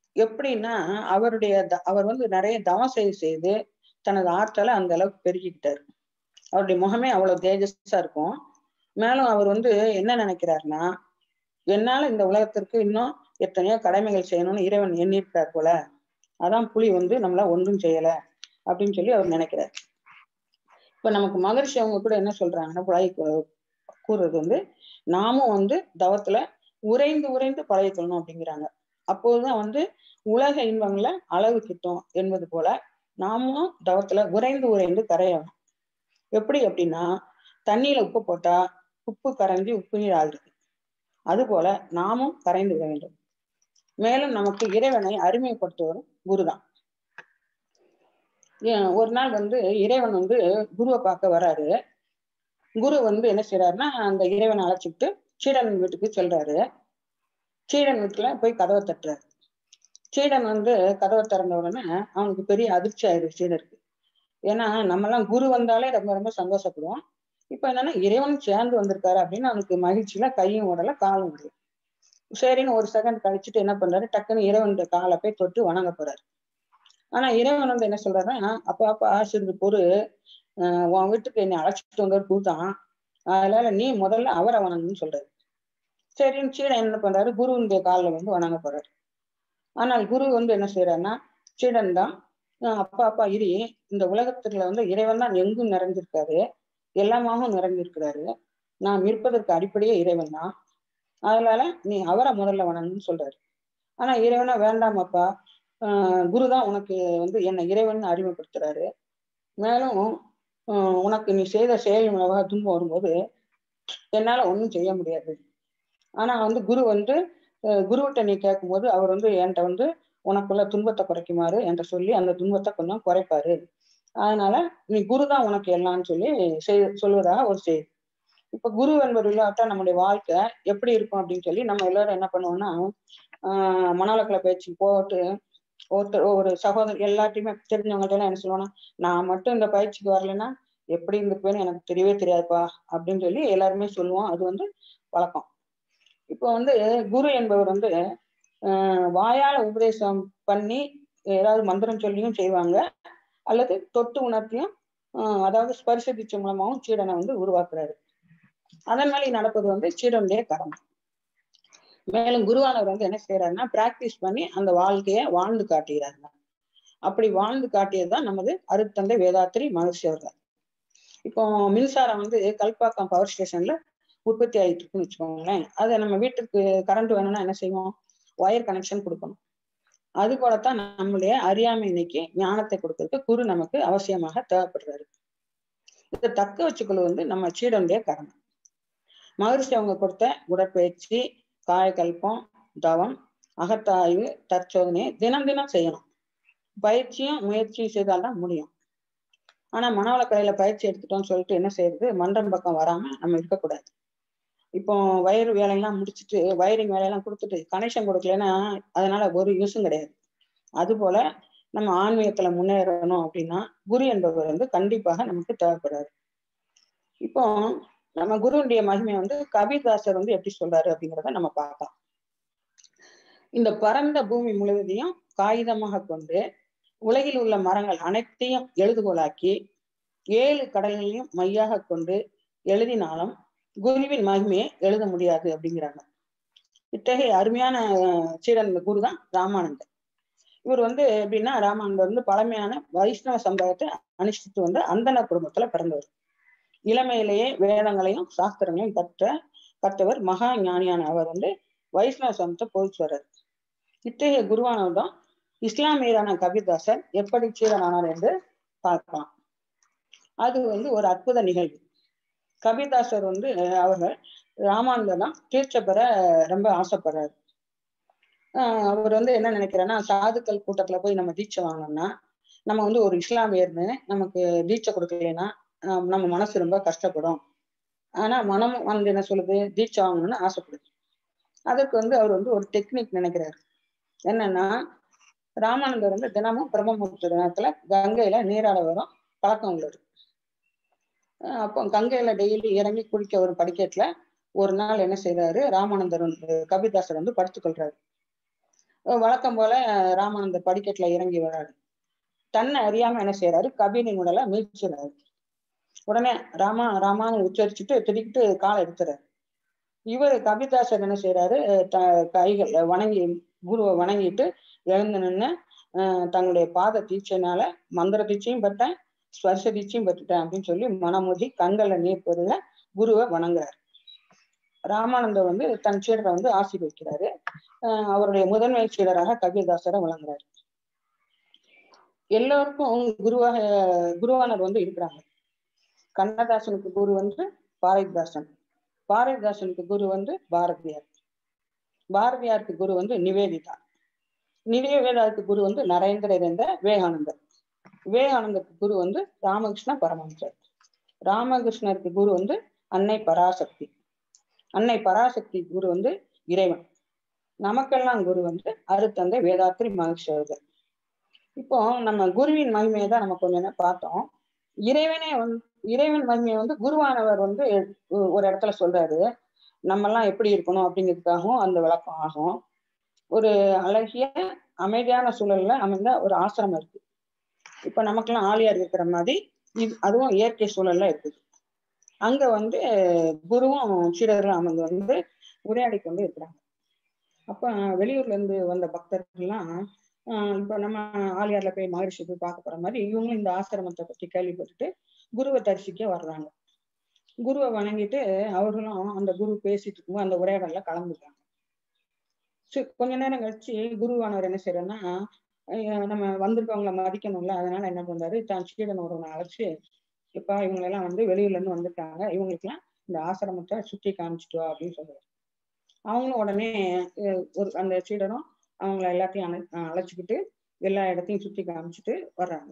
எப்படின்னா அவருடைய த- அவர் வந்து நிறைய தவம் செய்து செய்து தனது ஆற்றலை அந்த அளவுக்கு பெருக்கிக்கிட்டாரு அவருடைய முகமே அவ்வளவு தேஜஸா இருக்கும் மேலும் அவர் வந்து என்ன நினைக்கிறாருன்னா என்னால இந்த உலகத்திற்கு இன்னும் எத்தனையோ கடமைகள் செய்யணும்னு இறைவன் எண்ணியிருக்கார் போல அதான் புலி வந்து நம்மள ஒன்றும் செய்யல அப்படின்னு சொல்லி அவர் நினைக்கிறார் இப்ப நமக்கு மகரிஷி அவங்க கூட என்ன சொல்றாங்கன்னா புலாய் கூறுறது வந்து நாமும் வந்து தவத்துல உறைந்து உறைந்து பழகிக்கணும் அப்படிங்கிறாங்க அப்போதுதான் வந்து உலக இன்பங்களை அளவு கிட்டும் என்பது போல நாமும் தவத்துல உறைந்து உறைந்து கரையணும் எப்படி அப்படின்னா தண்ணியில உப்பு போட்டா உப்பு கரைஞ்சி உப்பு நீர் ஆகுது அதுபோல நாமும் கரைந்து விட வேண்டும் மேலும் நமக்கு இறைவனை அறிமுகப்படுத்துவதும் குருதான் ஏன் ஒரு நாள் வந்து இறைவன் வந்து குருவை பார்க்க வராரு குரு வந்து என்ன செய்யறாருன்னா அந்த இறைவனை அழைச்சிக்கிட்டு சீடன் வீட்டுக்கு செல்றாரு சீடன் வீட்டுல போய் கதவை தட்டுறாரு சீடன் வந்து கதவை திறந்த உடனே அவனுக்கு பெரிய அதிர்ச்சி ஆயிடுச்சு சீடருக்கு ஏன்னா நம்மலாம் குரு வந்தாலே ரொம்ப ரொம்ப சந்தோஷப்படுவோம் இப்ப என்னன்னா இறைவன் சேர்ந்து வந்திருக்காரு அப்படின்னு அவனுக்கு மகிழ்ச்சியில கையும் ஓடல காலும் ஓடல சரின்னு ஒரு செகண்ட் கழிச்சுட்டு என்ன பண்றாரு டக்குன்னு இறைவன் காலை போய் தொட்டு வணங்க போறாரு ஆனா இறைவன் வந்து என்ன சொல்றாருன்னா அப்பா அப்பா சிறிது பொறு ஆஹ் உன் வீட்டுக்கு என்னை அழைச்சிட்டு வந்தவர் கூத்தான் அதனால நீ முதல்ல அவரை வணங்கணும்னு சொல்றாரு சரின்னு சீடன் என்ன பண்றாரு குருவினுடைய காலில் வந்து வணங்க போறாரு ஆனால் குரு வந்து என்ன செய்யறாருன்னா சீடன் தான் ஆஹ் அப்பா அப்பா இரு இந்த உலகத்துல வந்து இறைவன் தான் எங்கும் நிறைஞ்சிருக்காரு எல்லாமாகவும் நிறைஞ்சிருக்கிறாரு நாம் இருப்பதற்கு அடிப்படையே இறைவன் தான் அதனால நீ அவரை முதல்ல வணங்கணும்னு சொல்றாரு ஆனா இறைவனா வேண்டாம் அப்பா ஆஹ் குருதான் உனக்கு வந்து என்னை இறைவன் அறிமுகப்படுத்துறாரு மேலும் ஆஹ் உனக்கு நீ செய்த செயல் மூலமாக துன்பம் வரும்போது என்னால ஒண்ணும் செய்ய முடியாது ஆனா வந்து குரு வந்து அஹ் குருவிட்ட நீ கேட்கும்போது அவர் வந்து என்கிட்ட வந்து உனக்குள்ள துன்பத்தை குறைக்குமாறு என்கிட்ட சொல்லி அந்த துன்பத்தை கொஞ்சம் குறைப்பாரு அதனால நீ குரு தான் உனக்கு எல்லாம்னு சொல்லி செய் சொல்வதாக ஒரு செய்தி இப்ப குரு என்பது இல்லாட்டா நம்முடைய வாழ்க்கை எப்படி இருக்கும் அப்படின்னு சொல்லி நம்ம எல்லாரும் என்ன பண்ணுவோம்னா ஆஹ் மணாலக்கலை பயிற்சி போட்டு ஒருத்தர் ஒரு சகோதரர் எல்லாத்தையுமே தெரிஞ்சவங்கள்ட்ட எல்லாம் என்ன சொல்லுவாங்கன்னா நான் மட்டும் இந்த பயிற்சிக்கு வரலைன்னா எப்படி இருந்திருப்பேன்னு எனக்கு தெரியவே தெரியாதுப்பா அப்படின்னு சொல்லி எல்லாருமே சொல்லுவோம் அது வந்து வழக்கம் இப்போ வந்து குரு என்பவர் வந்து ஆஹ் வாயால உபதேசம் பண்ணி ஏதாவது மந்திரம் சொல்லியும் செய்வாங்க அல்லது தொட்டு உணர்த்தியும் ஆஹ் அதாவது ஸ்பரிச தீட்சை மூலமாகவும் சீடனை வந்து உருவாக்குறாரு அதன் மேலே நடப்பது வந்து சீடனுடைய கடமை மேலும் குருவானவர் வந்து என்ன செய்யறாருன்னா பிராக்டிஸ் பண்ணி அந்த வாழ்க்கைய வாழ்ந்து காட்டுகிறாருங்க அப்படி வாழ்ந்து காட்டியதுதான் நமது அருத்தந்தை வேதாத்திரி மகர்ஷி அவர்கள் இப்போ மின்சாரம் வந்து கல்பாக்கம் பவர் ஸ்டேஷன்ல உற்பத்தி ஆகிட்டு இருக்குன்னு வச்சுக்கோங்களேன் அதை நம்ம வீட்டுக்கு கரண்ட் வேணும்னா என்ன செய்வோம் ஒயர் கனெக்ஷன் கொடுக்கணும் அது போலத்தான் நம்மளுடைய அறியாமை இன்னைக்கு ஞானத்தை கொடுக்கறதுக்கு குரு நமக்கு அவசியமாக தேவைப்படுறாரு இதை தக்க வச்சுக்கொள்ள வந்து நம்ம சீடனுடைய கடமை மகரிஷி அவங்க கொடுத்த உடற்பயிற்சி காயக்கல்பம் தவம் அகத்தாய்வு தற்சோதனை தினம் தினம் செய்யணும் பயிற்சியும் முயற்சியும் செய்தால்தான் முடியும் ஆனா மனவள கலையில பயிற்சி எடுத்துட்டோம்னு சொல்லிட்டு என்ன செய்யறது மன்றம் பக்கம் வராம நம்ம இருக்கக்கூடாது இப்போ வயர் வேலையெல்லாம் முடிச்சுட்டு வயரிங் வேலையெல்லாம் கொடுத்துட்டு கனெக்ஷன் கொடுக்கலன்னா அதனால ஒரு யூஸும் கிடையாது அது போல நம்ம ஆன்மீகத்துல முன்னேறணும் அப்படின்னா குரு என்பவர் வந்து கண்டிப்பாக நமக்கு தேவைப்படுறாரு இப்போ நம்ம குருவுடைய மகிமை வந்து கபிதாசர் வந்து எப்படி சொல்றாரு அப்படிங்கிறத நம்ம பார்க்கலாம் இந்த பரந்த பூமி முழுவதையும் காகிதமாக கொண்டு உலகில் உள்ள மரங்கள் அனைத்தையும் எழுதுகோலாக்கி ஏழு கடல்களையும் மையாக கொண்டு எழுதினாலும் குருவின் மகிமையை எழுத முடியாது அப்படிங்கிறாங்க இத்தகைய அருமையான சீடன் குரு தான் ராமானந்தர் இவர் வந்து எப்படின்னா ராமானந்தர் வந்து பழமையான வைஷ்ணவ சம்பவத்தை அனுஷ்டித்து வந்து அந்தன குடும்பத்துல பிறந்தவர் இளமையிலேயே வேதங்களையும் சாஸ்திரங்களையும் கற்ற கற்றவர் மகா ஞானியான அவர் வந்து வைஷ்ணவ சமத்தை போதிச்சு வர்றார் இத்தகைய குருவானவர் தான் இஸ்லாமியரான கபிதாசர் எப்படி சீரனானார் என்று பார்க்கலாம் அது வந்து ஒரு அற்புத நிகழ்வு கபிதாசர் வந்து அவர்கள் ராமானந்தர் தான் தீட்சை பெற ரொம்ப ஆசைப்படுறாரு ஆஹ் அவர் வந்து என்ன நினைக்கிறேன்னா சாதுக்கள் கூட்டத்துல போய் நம்ம தீட்சை வாங்கினோம்னா நம்ம வந்து ஒரு இஸ்லாமியர்னு நமக்கு தீட்சை கொடுக்கலைன்னா நம்ம மனசு ரொம்ப கஷ்டப்படும் ஆனா மனம் வந்து என்ன சொல்லுது தீட்சை வாங்கணும்னு ஆசைப்படுது அதற்கு வந்து அவர் வந்து ஒரு டெக்னிக் நினைக்கிறாரு என்னன்னா ராமானந்தர் வந்து தினமும் பிரம்மமுகூர்த்த தினத்துல கங்கையில நீராட வரும் பழக்கம் உள்ளது அப்போ கங்கையில டெய்லி இறங்கி குளிக்க ஒரு படிக்கட்டுல ஒரு நாள் என்ன செய்யறாரு ராமானந்தர் வந்து கபிதாசர் வந்து படுத்துக்கொள்றாரு வழக்கம் போல ராமானந்தர் படிக்கட்டுல இறங்கி வராரு தன்னை அறியாம என்ன செய்யறாரு கபிலின் உடலை மீட்சுறாரு உடனே ராமா ராமான்னு உச்சரிச்சுட்டு திடுக்கிட்டு காலை எடுத்துறாரு இவர் கபிதாசர் என்ன செய்யறாரு த- கைகள் வணங்கி குருவை வணங்கிட்டு எழுந்து நின்று தங்களுடைய பாத தீட்சைனால மந்திர தீட்சையும் பெற்றேன் ஸ்பர்ச தீட்சையும் பெற்றுட்டேன் அப்படின்னு சொல்லி மனமுதி கண்களை நீர் பெருக குருவை வணங்குறாரு ராமானந்தர் வந்து தன் சீடரை வந்து ஆசீர்வதிக்கிறாரு ஆஹ் அவருடைய முதன்மை சீடராக கபிதாசரை வழங்குறாரு எல்லோருக்கும் குருவாக குருவானர் வந்து இருக்கிறாங்க கண்ணதாசனுக்கு குரு வந்து பாரதிதாசன் பாரதிதாசனுக்கு குரு வந்து பாரதியார் பாரதியாருக்கு குரு வந்து நிவேதிதா நிவேதிதாவுக்கு குரு வந்து நரேந்திரர் என்ற விவேகானந்தர் விவேகானந்தருக்கு குரு வந்து ராமகிருஷ்ண பரமஹம்சர் ராமகிருஷ்ணருக்கு குரு வந்து அன்னை பராசக்தி அன்னை பராசக்தி குரு வந்து இறைவன் நமக்கெல்லாம் குரு வந்து அருத்தந்தை வேதாத்திரி மகிழ்ச்சி அவர்கள் இப்போ நம்ம குருவின் மகிமையை தான் நம்ம கொஞ்ச நேரம் பார்த்தோம் இறைவனே வந்து இறைவன் மகிமையை வந்து குருவானவர் வந்து ஒ- ஒரு இடத்துல சொல்றாரு நம்ம எல்லாம் எப்படி இருக்கணும் அப்படிங்கிறதுக்காகவும் அந்த விளக்கம் ஆகும் ஒரு அழகிய அமைதியான சூழல்ல அமைந்த ஒரு ஆசிரமம் இருக்கு இப்ப நமக்கெல்லாம் ஆலியார் இருக்கிற மாதிரி இது அதுவும் இயற்கை சூழல்ல இருக்குது அங்க வந்து குருவும் சீடர்களும் அமர்ந்து வந்து உரையாடி கொண்டு இருக்கிறாங்க அப்ப வெளியூர்ல இருந்து வந்த பக்தர்கள்லாம் ஆஹ் இப்ப நம்ம ஆலியார்ல போய் மகரிஷி போய் பார்க்க போற மாதிரி இவங்களும் இந்த ஆசிரமத்தை பத்தி கேள்விப்பட்டுட்டு குருவை தரிசிக்க வர்றாங்க குருவை வணங்கிட்டு அவர்களும் அந்த குரு பேசிட்டு இருக்கும்போது அந்த உரையாடல்ல கலந்துக்கிறாங்க சரி, கொஞ்ச நேரம் கழிச்சு குருவானவர் என்ன செய்யறேன்னா நம்ம வந்திருக்கவங்கள மதிக்கணும்ல அதனால என்ன பண்றாரு தான் சீடன் ஒருவனை அழைச்சு இப்ப இவங்க எல்லாம் வந்து வெளியூர்ல இருந்து வந்திருக்காங்க இவங்களுக்கெல்லாம் இந்த ஆசிரமத்தை சுற்றி காமிச்சிட்டு வா அப்படின்னு சொல்றாரு அவங்களும் உடனே அஹ், ஒரு அந்த சீடனும் அவங்கள எல்லாத்தையும் அழை அஹ் அழைச்சுக்கிட்டு எல்லா இடத்தையும் சுத்தி காமிச்சிட்டு வர்றாங்க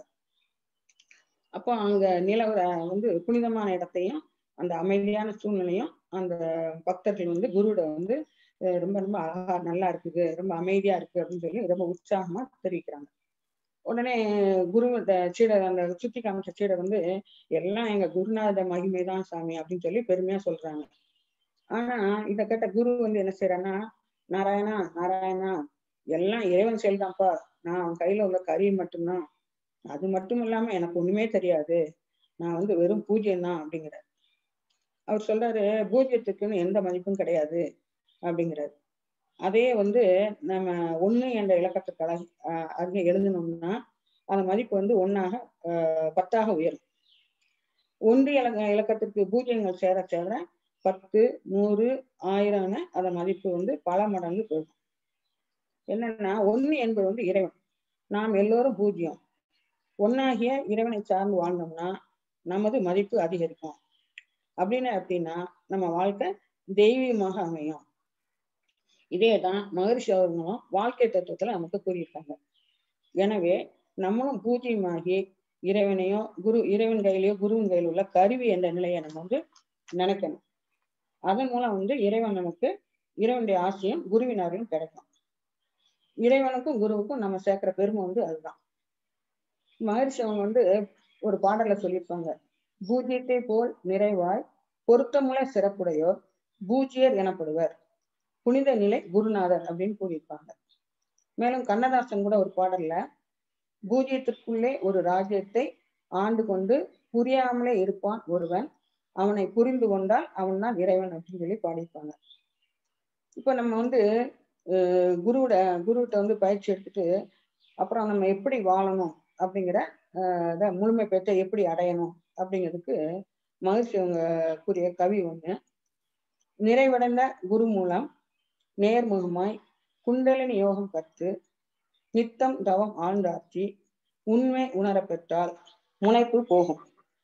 அப்போ அங்க நிலவர வந்து புனிதமான இடத்தையும் அந்த அமைதியான சூழ்நிலையும் அந்த பக்தர்கள் வந்து குருட வந்து அஹ் ரொம்ப ரொம்ப அழகா நல்லா இருக்குது ரொம்ப அமைதியா இருக்கு அப்படின்னு சொல்லி ரொம்ப உற்சாகமா தெரிவிக்கிறாங்க உடனே குரு அந்த சீடர் அந்த சுத்தி காமிச்ச சீடர் வந்து எல்லாம் எங்க குருநாத மகிமை தான் சாமி அப்படின்னு சொல்லி பெருமையா சொல்றாங்க ஆனா இத கேட்ட குரு வந்து என்ன செய்யறான்னா நாராயணா நாராயணா எல்லாம் இறைவன் செயல்தான்ப்பா நான் அவன் கையில உள்ள கறி மட்டும்தான் அது மட்டும் இல்லாம எனக்கு ஒண்ணுமே தெரியாது நான் வந்து வெறும் பூஜ்யம் தான் அப்படிங்கிறார் அவர் சொல்றாரு பூஜ்யத்துக்குன்னு எந்த மதிப்பும் கிடையாது அப்படிங்கிறாரு அதே வந்து நம்ம ஒண்ணு என்ற இலக்கத்துக்கு அழ அருகே எழுதணும்னா அந்த மதிப்பு வந்து ஒன்னாக ஆஹ் பத்தாக உயரும் ஒன்று இலக்க இலக்கத்திற்கு பூஜ்யங்கள் சேர சேர பத்து நூறு ஆயிரம்னு அதன் மதிப்பு வந்து பல மடங்கு போகும் என்னன்னா ஒண்ணு என்பது வந்து இறைவன் நாம் எல்லோரும் பூஜ்யம் ஒன்னாகிய இறைவனை சார்ந்து வாழ்ந்தோம்னா நமது மதிப்பு அதிகரிக்கும் அப்படின்னு அப்படின்னா நம்ம வாழ்க்கை தெய்வீகமாக அமையும் இதேதான் மகரிஷி அவர்களும் வாழ்க்கை தத்துவத்துல நமக்கு கூறியிருக்காங்க எனவே நம்மளும் பூஜ்யமாகி இறைவனையோ குரு இறைவன் கையிலயோ குருவின் கையில் உள்ள கருவி என்ற நிலையை நம்ம வந்து நினைக்கணும் அதன் மூலம் வந்து இறைவன் நமக்கு இறைவனுடைய ஆசையும் குருவின் அருளும் கிடைக்கும் இறைவனுக்கும் குருவுக்கும் நம்ம சேர்க்கிற பெருமை வந்து அதுதான் மகரிஷி அவங்க வந்து ஒரு பாடல்ல சொல்லியிருப்பாங்க பூஜ்யத்தை போல் நிறைவாய் பொருத்தமுள்ள சிறப்புடையோர் பூஜ்யர் எனப்படுவர் புனித நிலை குருநாதர் அப்படின்னு கூறியிருப்பாங்க மேலும் கண்ணதாசன் கூட ஒரு பாடல்ல பூஜ்யத்திற்குள்ளே ஒரு ராஜ்யத்தை ஆண்டு கொண்டு புரியாமலே இருப்பான் ஒருவன் அவனை புரிந்து கொண்டால் அவன் தான் இறைவன் அப்படின்னு சொல்லி பாடியிருப்பாங்க இப்ப நம்ம வந்து அஹ் குருவோட குருகிட்ட வந்து பயிற்சி எடுத்துட்டு அப்புறம் நம்ம எப்படி வாழணும் அப்படிங்கிற அஹ் இதை முழுமை பெற்ற எப்படி அடையணும் அப்படிங்கிறதுக்கு மகிழ்ச்சி அவங்க கூறிய கவி ஒண்ணு நிறைவடைந்த குரு மூலம் நேர்முகமாய் குண்டலினி யோகம் கற்று நித்தம் தவம் ஆழ்ந்தாட்சி உண்மை உணரப் பெற்றால் முனைப்பு போகும்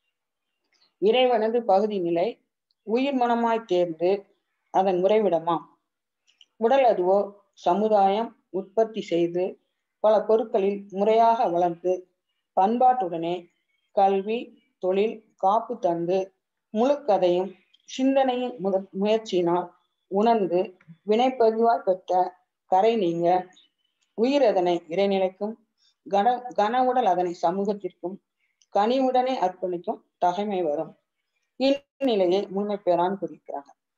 இறைவனது பகுதி நிலை உயிர் மனமாய் தேர்ந்து அதன் முறைவிடமாம் உடல் அதுவோ சமுதாயம் உற்பத்தி செய்து பல பொருட்களில் முறையாக வளர்ந்து பண்பாட்டுடனே கல்வி தொழில் காப்பு தந்து முழு கதையும் சிந்தனையின் முத முயற்சியினால் உணர்ந்து வினைப்பதிவாய் பெற்ற கரை நீங்க உயிர் அதனை இறைநிலைக்கும் கன கன உடல் அதனை சமூகத்திற்கும் கனிவுடனே அர்ப்பணிக்கும் தகைமை வரும் இந்நிலையை முன்மை பெறான்னு குறிக்கிறாங்க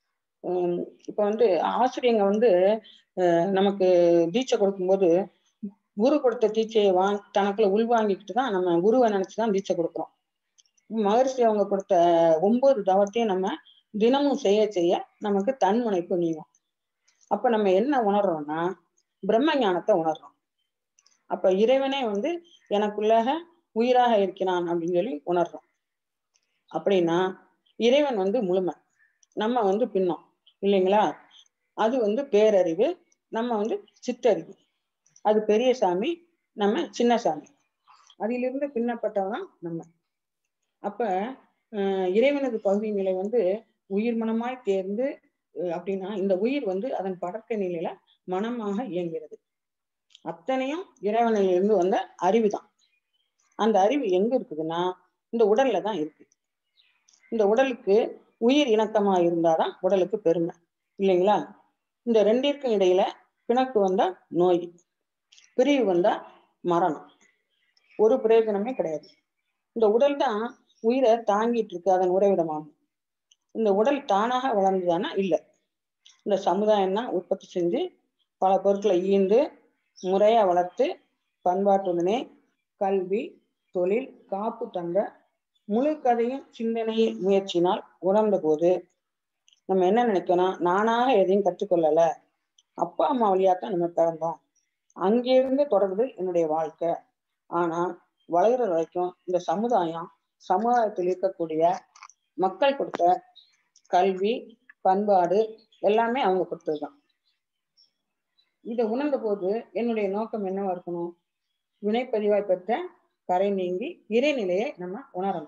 உம் இப்ப வந்து ஆசிரியங்க வந்து அஹ் நமக்கு தீட்சை கொடுக்கும்போது குரு கொடுத்த தீட்சையை வாங்கி தனக்குள்ள உள்வாங்கிக்கிட்டு தான் நம்ம குருவை நினைச்சுதான் தீட்சை கொடுக்குறோம் மகர்ஷி அவங்க கொடுத்த ஒன்பது தவத்தையும் நம்ம தினமும் செய்ய செய்ய நமக்கு தன்முனைப்பு நீங்கும் அப்ப நம்ம என்ன உணர்றோம்னா பிரம்ம ஞானத்தை உணர்றோம் அப்ப இறைவனே வந்து எனக்குள்ளாக உயிராக இருக்கிறான் அப்படின்னு சொல்லி உணர்றோம் அப்படின்னா இறைவன் வந்து முழுமை நம்ம வந்து பின்னம் இல்லைங்களா அது வந்து பேரறிவு நம்ம வந்து சிற்றறிவு அது பெரிய சாமி நம்ம சின்ன சாமி அதிலிருந்து பின்னப்பட்டவதான் நம்ம அப்ப அஹ் இறைவனது பகுதி நிலை வந்து உயிர் மனமாய் தேர்ந்து அஹ் அப்படின்னா இந்த உயிர் வந்து அதன் படக்க நிலையில மனமாக இயங்குகிறது அத்தனையும் இறைவனிலிருந்து வந்த அறிவு தான் அந்த அறிவு எங்க இருக்குதுன்னா இந்த உடல்ல தான் இருக்கு இந்த உடலுக்கு உயிர் இணக்கமா இருந்தாதான் உடலுக்கு பெருமை இல்லைங்களா இந்த ரெண்டிற்கும் இடையில பிணக்கு வந்தா நோய் பிரிவு வந்தா மரணம் ஒரு பிரயோஜனமே கிடையாது இந்த உடல் தான் உயிரை தாங்கிட்டு இருக்கு அதன் உறைவிடமாகும் இந்த உடல் தானாக வளர்ந்துதானா இல்லை இந்த சமுதாயம் தான் உற்பத்தி செஞ்சு பல பொருட்களை ஈந்து முறையா வளர்த்து பண்பாட்டுடனே கல்வி தொழில் காப்பு தந்த முழு கதையும் சிந்தனையில் முயற்சினால் உணர்ந்த போது நம்ம என்ன நினைக்கணும் நானாக எதையும் கற்றுக்கொள்ளல அப்பா அம்மா வழியாத்தான் நம்ம பிறந்தோம் அங்கிருந்து தொடருது என்னுடைய வாழ்க்கை ஆனா வளர்கிற வரைக்கும் இந்த சமுதாயம் சமுதாயத்தில் இருக்கக்கூடிய மக்கள் கொடுத்த கல்வி பண்பாடு எல்லாமே அவங்க கொடுத்ததுதான் இதை உணர்ந்த போது என்னுடைய நோக்கம் என்னவா இருக்கணும் வினைப்பதிவாய் பெற்ற கரை நீங்கி இறைநிலையை நம்ம உணரணும்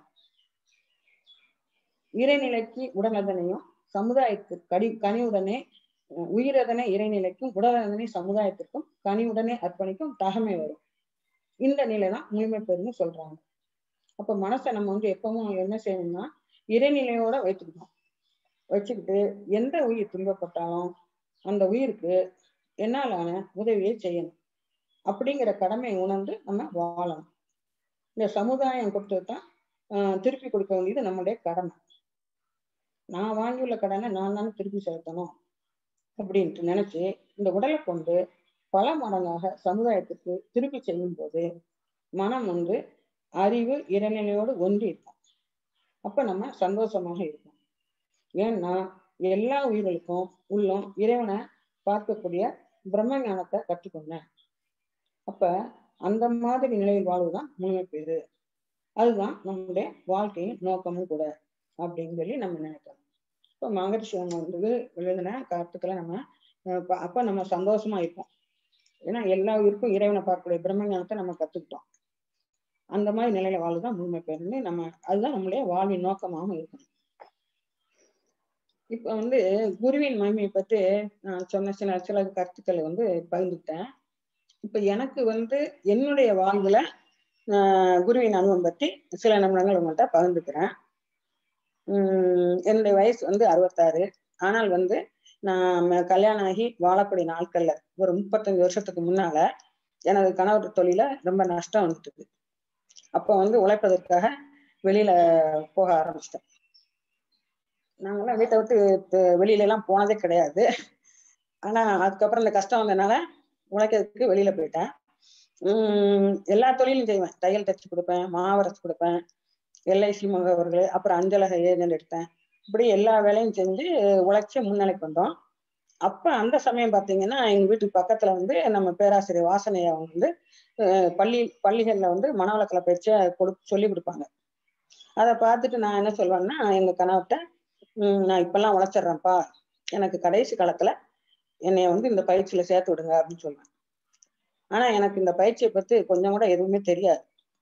இறைநிலைக்கு உடனதனையும் சமுதாயத்துக்கு கடி கனிவுடனே உயிரதனை இறைநிலைக்கும் உடலதனை சமுதாயத்திற்கும் கனிவுடனே அர்ப்பணிக்கும் தகமை வரும் இந்த நிலை தான் முழுமை பெறுன்னு சொல்றாங்க அப்ப மனசை நம்ம வந்து எப்பவும் என்ன செய்யணும்னா இறைநிலையோட வைத்துக்கணும் வச்சுக்கிட்டு எந்த உயிர் துன்பப்பட்டாலும் அந்த உயிருக்கு என்னாலான உதவியை செய்யணும் அப்படிங்கிற கடமையை உணர்ந்து நம்ம வாழணும் இந்த சமுதாயம் கொடுத்தது தான் திருப்பி கொடுக்க வேண்டியது நம்முடைய கடமை நான் வாங்கியுள்ள கடனை நான் தானே திருப்பி செலுத்தணும் அப்படின்ட்டு நினைச்சு இந்த உடலை கொண்டு பல மடங்காக சமுதாயத்துக்கு திருப்பி செய்யும் போது மனம் வந்து அறிவு இறைநிலையோடு ஒன்றி இருக்கும் அப்ப நம்ம சந்தோஷமாக இருக்கும் ஏன்னா எல்லா உயிர்களுக்கும் உள்ளம் இறைவனை பார்க்கக்கூடிய பிரம்ம ஞானத்தை கற்றுக்கொண்டேன் அப்ப அந்த மாதிரி நிலையில் வாழ்வுதான் முழுமை பெறு அதுதான் நம்முடைய வாழ்க்கையின் நோக்கமும் கூட அப்படின்னு சொல்லி நம்ம நினைக்கிறோம் இப்ப மகரிஷி அவங்க வந்து எழுதின கருத்துக்களை நம்ம அப்ப நம்ம சந்தோஷமா இருப்போம் ஏன்னா எல்லா உயிருக்கும் இறைவனை பார்க்கக்கூடிய பிரம்ம ஞானத்தை நம்ம கத்துக்கிட்டோம் அந்த மாதிரி நிலையில வாழ்வுதான் முழுமை பெறுன்னு நம்ம அதுதான் நம்மளுடைய வாழ்வின் நோக்கமாகவும் இருக்கணும் இப்ப வந்து குருவின் மகிமையை பற்றி நான் சொன்ன சில சில கருத்துக்களை வந்து பகிர்ந்துட்டேன் இப்ப எனக்கு வந்து என்னுடைய வாழ்வுல ஆஹ் குருவின் அனுபவம் பற்றி சில நிமிடங்கள் உங்கள்கிட்ட பகிர்ந்துக்கிறேன் உம் என்னுடைய வயசு வந்து அறுபத்தாறு ஆனால் வந்து நான் கல்யாணம் ஆகி வாழக்கூடிய நாட்கள்ல ஒரு முப்பத்தஞ்சு வருஷத்துக்கு முன்னால எனது கணவர் தொழில ரொம்ப நஷ்டம் வந்துட்டுது அப்போ வந்து உழைப்பதற்காக வெளியில போக ஆரம்பிச்சிட்டேன் நாங்களாம் வீட்டை விட்டு வெளியில எல்லாம் போனதே கிடையாது ஆனா அதுக்கப்புறம் இந்த கஷ்டம் வந்ததுனால உழைக்கிறதுக்கு வெளியில போயிட்டேன் உம் எல்லா தொழிலும் செய்வேன் தையல் தைச்சு கொடுப்பேன் மாவரைச்சு கொடுப்பேன் எல்ஐசி முகவர்கள் அப்புறம் அஞ்சலக ஏஜென்ட் எடுத்தேன் இப்படி எல்லா வேலையும் செஞ்சு உழைச்சி முன்னிலைக்கு வந்தோம் அப்ப அந்த சமயம் பாத்தீங்கன்னா எங்க வீட்டுக்கு பக்கத்துல வந்து நம்ம பேராசிரியர் வாசனையை அவங்க வந்து பள்ளி பள்ளிகள்ல வந்து மனவளக்கலை பயிற்சியை கொடு சொல்லி கொடுப்பாங்க அதை பார்த்துட்டு நான் என்ன சொல்வேன்னா எங்க கணவர்கிட்ட உம் நான் இப்பெல்லாம் உழைச்சிடுறேன்ப்பா எனக்கு கடைசி காலத்துல என்னைய வந்து இந்த பயிற்சியில சேர்த்து விடுங்க அப்படின்னு சொல்லுவேன் ஆனா எனக்கு இந்த பயிற்சியை பத்தி கொஞ்சம் கூட எதுவுமே தெரியாது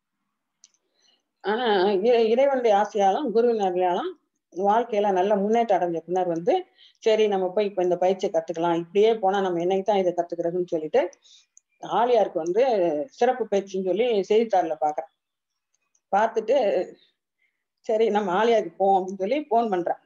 ஆனா இறைவனுடைய ஆசையாலும் குருவினர்களாலும் வாழ்க்கையில நல்ல முன்னேற்றம் அடைஞ்ச பின்னர் வந்து சரி நம்ம போய் இப்ப இந்த பயிற்சியை கத்துக்கலாம் இப்படியே போனா நம்ம என்னைக்கு தான் இதை கத்துக்கிறதுன்னு சொல்லிட்டு ஆலியாருக்கு வந்து சிறப்பு பயிற்சின்னு சொல்லி செய்தித்தாளில் பாக்குறேன் பார்த்துட்டு சரி நம்ம ஆலியாருக்கு போவோம் அப்படின்னு சொல்லி போன் பண்றேன்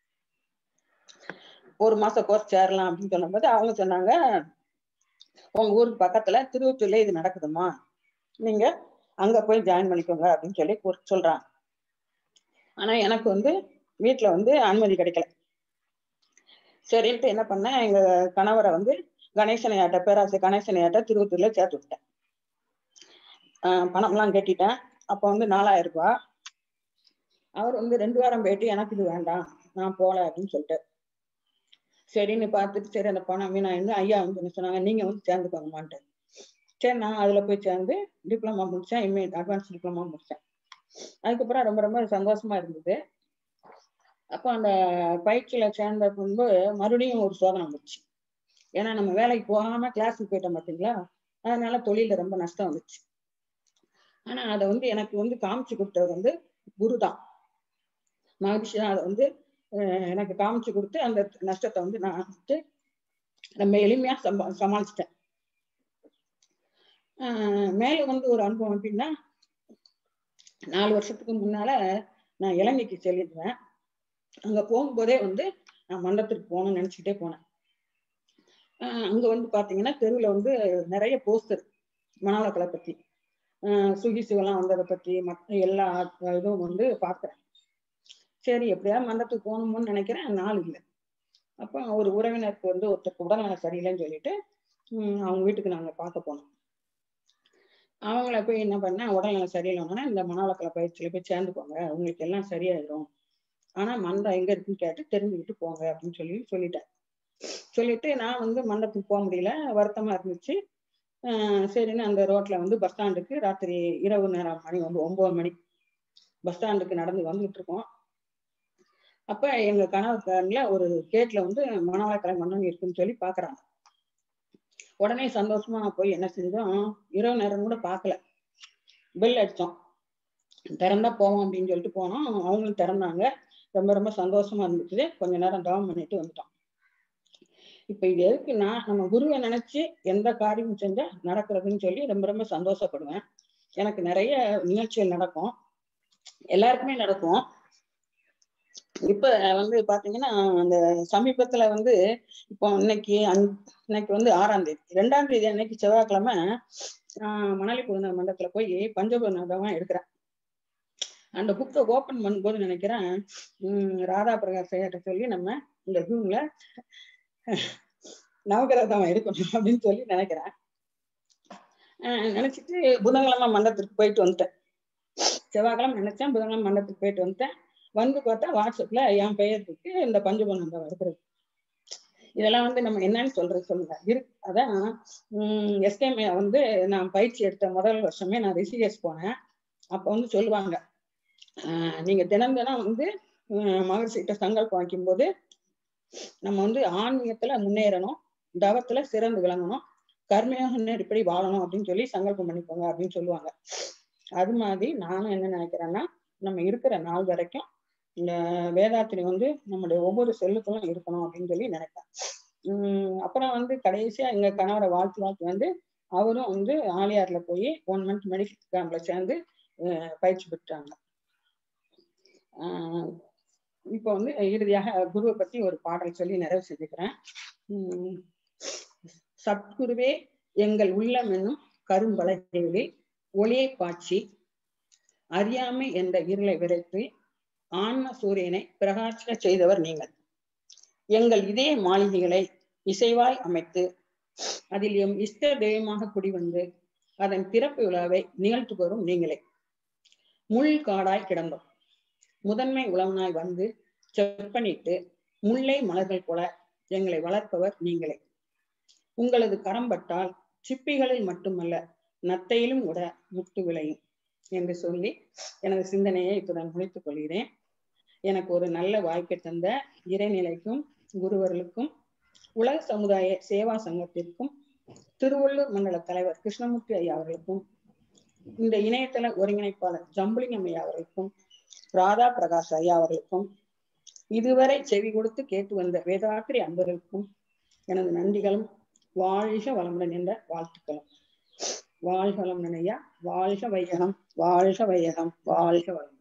ஒரு மாசம் கோர்ஸ் சேரலாம் அப்படின்னு சொல்லும்போது அவங்க சொன்னாங்க உங்க ஊருக்கு பக்கத்துல திருவத்தூர்ல இது நடக்குதுமா நீங்க அங்க போய் ஜாயின் பண்ணிக்கோங்க அப்படின்னு சொல்லி சொல்றாங்க ஆனா எனக்கு வந்து வீட்டுல வந்து அனுமதி கிடைக்கல சரின்ட்டு என்ன பண்ணேன் எங்க கணவரை வந்து கணேசனையாட்ட பேராசை கணேசனையாட்ட திருவத்தூர்ல சேர்த்து விட்டேன் ஆஹ் பணம்லாம் கட்டிட்டேன் அப்போ வந்து நாலாயிரம் ரூபாய் அவர் வந்து ரெண்டு வாரம் போயிட்டு எனக்கு இது வேண்டாம் நான் போல அப்படின்னு சொல்லிட்டு சரின்னு பார்த்துட்டு சரி அந்த பணம் வீணாயிருந்து ஐயா வந்து என்ன சொன்னாங்க நீங்க வந்து சேர்ந்துக்கோங்கம்மான்ட்டு சரி நான் அதுல போய் சேர்ந்து டிப்ளமா முடிச்சேன் எம்ஏ அட்வான்ஸ் டிப்ளமா முடிச்சேன் அதுக்கப்புறம் ரொம்ப ரொம்ப சந்தோஷமா இருந்தது அப்போ அந்த பயிற்சியில சேர்ந்த பின்பு மறுபடியும் ஒரு சோதனை வந்துச்சு ஏன்னா நம்ம வேலைக்கு போகாம கிளாஸுக்கு போயிட்டோம் பார்த்தீங்களா அதனால தொழில ரொம்ப நஷ்டம் வந்துச்சு ஆனா அதை வந்து எனக்கு வந்து காமிச்சு கொடுத்தது வந்து குரு தான் மகிழ்ச்சி தான் அதை வந்து அஹ் எனக்கு காமிச்சு கொடுத்து அந்த நஷ்டத்தை வந்து நான் வந்து ரொம்ப எளிமையா சமா சமாளிச்சிட்டேன் ஆஹ் மேல வந்து ஒரு அனுபவம் எப்படின்னா நாலு வருஷத்துக்கு முன்னால நான் இலங்கைக்கு செல்லிருந்தேன் அங்க போகும்போதே வந்து நான் மண்டபத்துக்கு போகணும்னு நினைச்சுக்கிட்டே போனேன் ஆஹ் அங்க வந்து பாத்தீங்கன்னா தெருவுல வந்து நிறைய போஸ்டர் மணாலக்கலை பத்தி ஆஹ் சுகி சிவெல்லாம் வந்ததை பத்தி மற்ற எல்லா இதுவும் வந்து பாக்குறேன் சரி எப்படியாவது மண்டபத்துக்கு போகணும்னு நினைக்கிறேன் நாள் இல்லை அப்போ ஒரு உறவினருக்கு வந்து ஒருத்தருக்கு உடல்நலம் சரியில்லைன்னு சொல்லிட்டு உம் அவங்க வீட்டுக்கு நாங்க பார்க்க போனோம் அவங்கள போய் என்ன பண்ணேன் உடல்நலம் சரியில்லைன்னா இந்த மணாலக்கலை பயிற்சியில போய் சேர்ந்துக்கோங்க உங்களுக்கு எல்லாம் சரியாயிடும் ஆனா மண்டபம் எங்க இருக்குன்னு கேட்டு தெரிஞ்சுக்கிட்டு போங்க அப்படின்னு சொல்லி சொல்லிட்டேன் சொல்லிட்டு நான் வந்து மண்டபத்துக்கு போக முடியல வருத்தமா இருந்துச்சு ஆஹ் சரின்னு அந்த ரோட்ல வந்து பஸ் ஸ்டாண்டுக்கு ராத்திரி இரவு நேரம் மணி வந்து ஒன்பது மணி பஸ் ஸ்டாண்டுக்கு நடந்து வந்துட்டு இருக்கோம் அப்ப எங்க கணவர்ல ஒரு கேட்ல வந்து மணவாளக்கலை மன்னன் இருக்குன்னு சொல்லி பாக்குறாங்க உடனே சந்தோஷமா போய் என்ன செஞ்சோம் இரவு நேரம் கூட பார்க்கல பெல் அடிச்சோம் திறந்தா போவோம் அப்படின்னு சொல்லிட்டு போனோம் அவங்களும் திறந்தாங்க ரொம்ப ரொம்ப சந்தோஷமா இருந்துச்சு கொஞ்ச நேரம் தவம் பண்ணிட்டு வந்துட்டோம் இப்ப இது எதுக்குன்னா நம்ம குருவை நினைச்சு எந்த காரியம் செஞ்சா நடக்கிறதுன்னு சொல்லி ரொம்ப ரொம்ப சந்தோஷப்படுவேன் எனக்கு நிறைய நிகழ்ச்சிகள் நடக்கும் எல்லாருக்குமே நடக்கும் இப்ப வந்து பாத்தீங்கன்னா அந்த சமீபத்துல வந்து இப்போ இன்னைக்கு இன்னைக்கு வந்து ஆறாம் தேதி ரெண்டாம் தேதி அன்னைக்கு செவ்வாய்க்கிழமை ஆஹ் மணாலி புகுந்த மண்டபத்துல போய் பஞ்சபநாதமா எடுக்கிறேன் அந்த புக்கை ஓபன் பண்ணும்போது நினைக்கிறேன் உம் ராதா பிரகாஷ் ஐயாட்ட சொல்லி நம்ம இந்த ஜூன்ல நவகிரதம் எடுக்கணும் அப்படின்னு சொல்லி நினைக்கிறேன் நினைச்சிட்டு புதன்கிழமை மண்டபத்துக்கு போயிட்டு வந்துட்டேன் செவ்வாய்க்கிழமை நினைச்சேன் புதன்கிழமை மண்டபத்துக்கு போயிட்டு வந்துட்டேன் வந்து பார்த்தா வாட்ஸ்அப்ல என் பெயர் இருக்கு இந்த பஞ்சபந்தம் இருக்கிறது இதெல்லாம் வந்து நம்ம என்னன்னு சொல்றது சொல்லுங்க இரு அதான் உம் எஸ்கேமே வந்து நான் பயிற்சி எடுத்த முதல் வருஷமே நான் ரிஷிகேஷ் போனேன் அப்ப வந்து சொல்லுவாங்க ஆஹ் நீங்க தினம் தினம் வந்து மகர்ஷிகிட்ட சங்கல்பம் வைக்கும் போது நம்ம வந்து ஆன்மீகத்துல முன்னேறணும் தவத்துல சிறந்து விளங்கணும் கர்மயோக இப்படி வாழணும் அப்படின்னு சொல்லி சங்கல்பம் பண்ணிக்கோங்க அப்படின்னு சொல்லுவாங்க அது மாதிரி நானும் என்ன நினைக்கிறேன்னா நம்ம இருக்கிற நாள் வரைக்கும் இந்த வேதாத்திரி வந்து நம்முடைய ஒவ்வொரு செல்லுக்களும் இருக்கணும் அப்படின்னு சொல்லி நினைப்பேன் உம் அப்புறம் வந்து கடைசியா எங்க கணவரை வாழ்த்து வாழ்த்து வந்து அவரும் வந்து ஆலியார்ல போய் ஒன் மந்த் மெடிக்கல் கேம்ப்ல சேர்ந்து பயிற்சி பெற்றாங்க ஆஹ் இப்போ வந்து இறுதியாக குருவை பத்தி ஒரு பாடல் சொல்லி நிறைவு செஞ்சுக்கிறேன் உம் சத்குருவே எங்கள் உள்ளம் என்னும் கரும்பலகைகளில் ஒளியை பாய்ச்சி அறியாமை என்ற இருளை விரைத்து ஆன்ம சூரியனை பிரகாசிக்க செய்தவர் நீங்கள் எங்கள் இதய மாளிகைகளை இசைவாய் அமைத்து அதில் எம் இஷ்ட தெய்வமாக குடிவந்து அதன் பிறப்பு விழாவை நிகழ்த்து வரும் நீங்களே முள் காடாய் கிடந்தோம் முதன்மை உழவனாய் வந்து செப்பனிட்டு முல்லை மலர்கள் போல எங்களை வளர்ப்பவர் நீங்களே உங்களது கரம்பட்டால் சிப்பிகளில் மட்டுமல்ல நத்தையிலும் கூட முட்டு விளையும் என்று சொல்லி எனது சிந்தனையை இத்துடன் முடித்துக் கொள்கிறேன் எனக்கு ஒரு நல்ல வாய்ப்பை தந்த இறைநிலைக்கும் குருவர்களுக்கும் உலக சமுதாய சேவா சங்கத்திற்கும் திருவள்ளூர் மண்டல தலைவர் கிருஷ்ணமூர்த்தி ஐயா அவர்களுக்கும் இந்த இணையதள ஒருங்கிணைப்பாளர் ஜம்புலிங்கம் ஐயா அவர்களுக்கும் ராதா பிரகாஷ் ஐயா அவர்களுக்கும் இதுவரை செவி கொடுத்து கேட்டு வந்த வேதாத்திரி அன்பர்களுக்கும் எனது நன்றிகளும் வாழ்க வளமுடன் என்ற வாழ்த்துக்களும் வாழ்க வளமுடன் ஐயா வாழ்க வையகம் வாழ்க வையகம் வாழ்க வளம்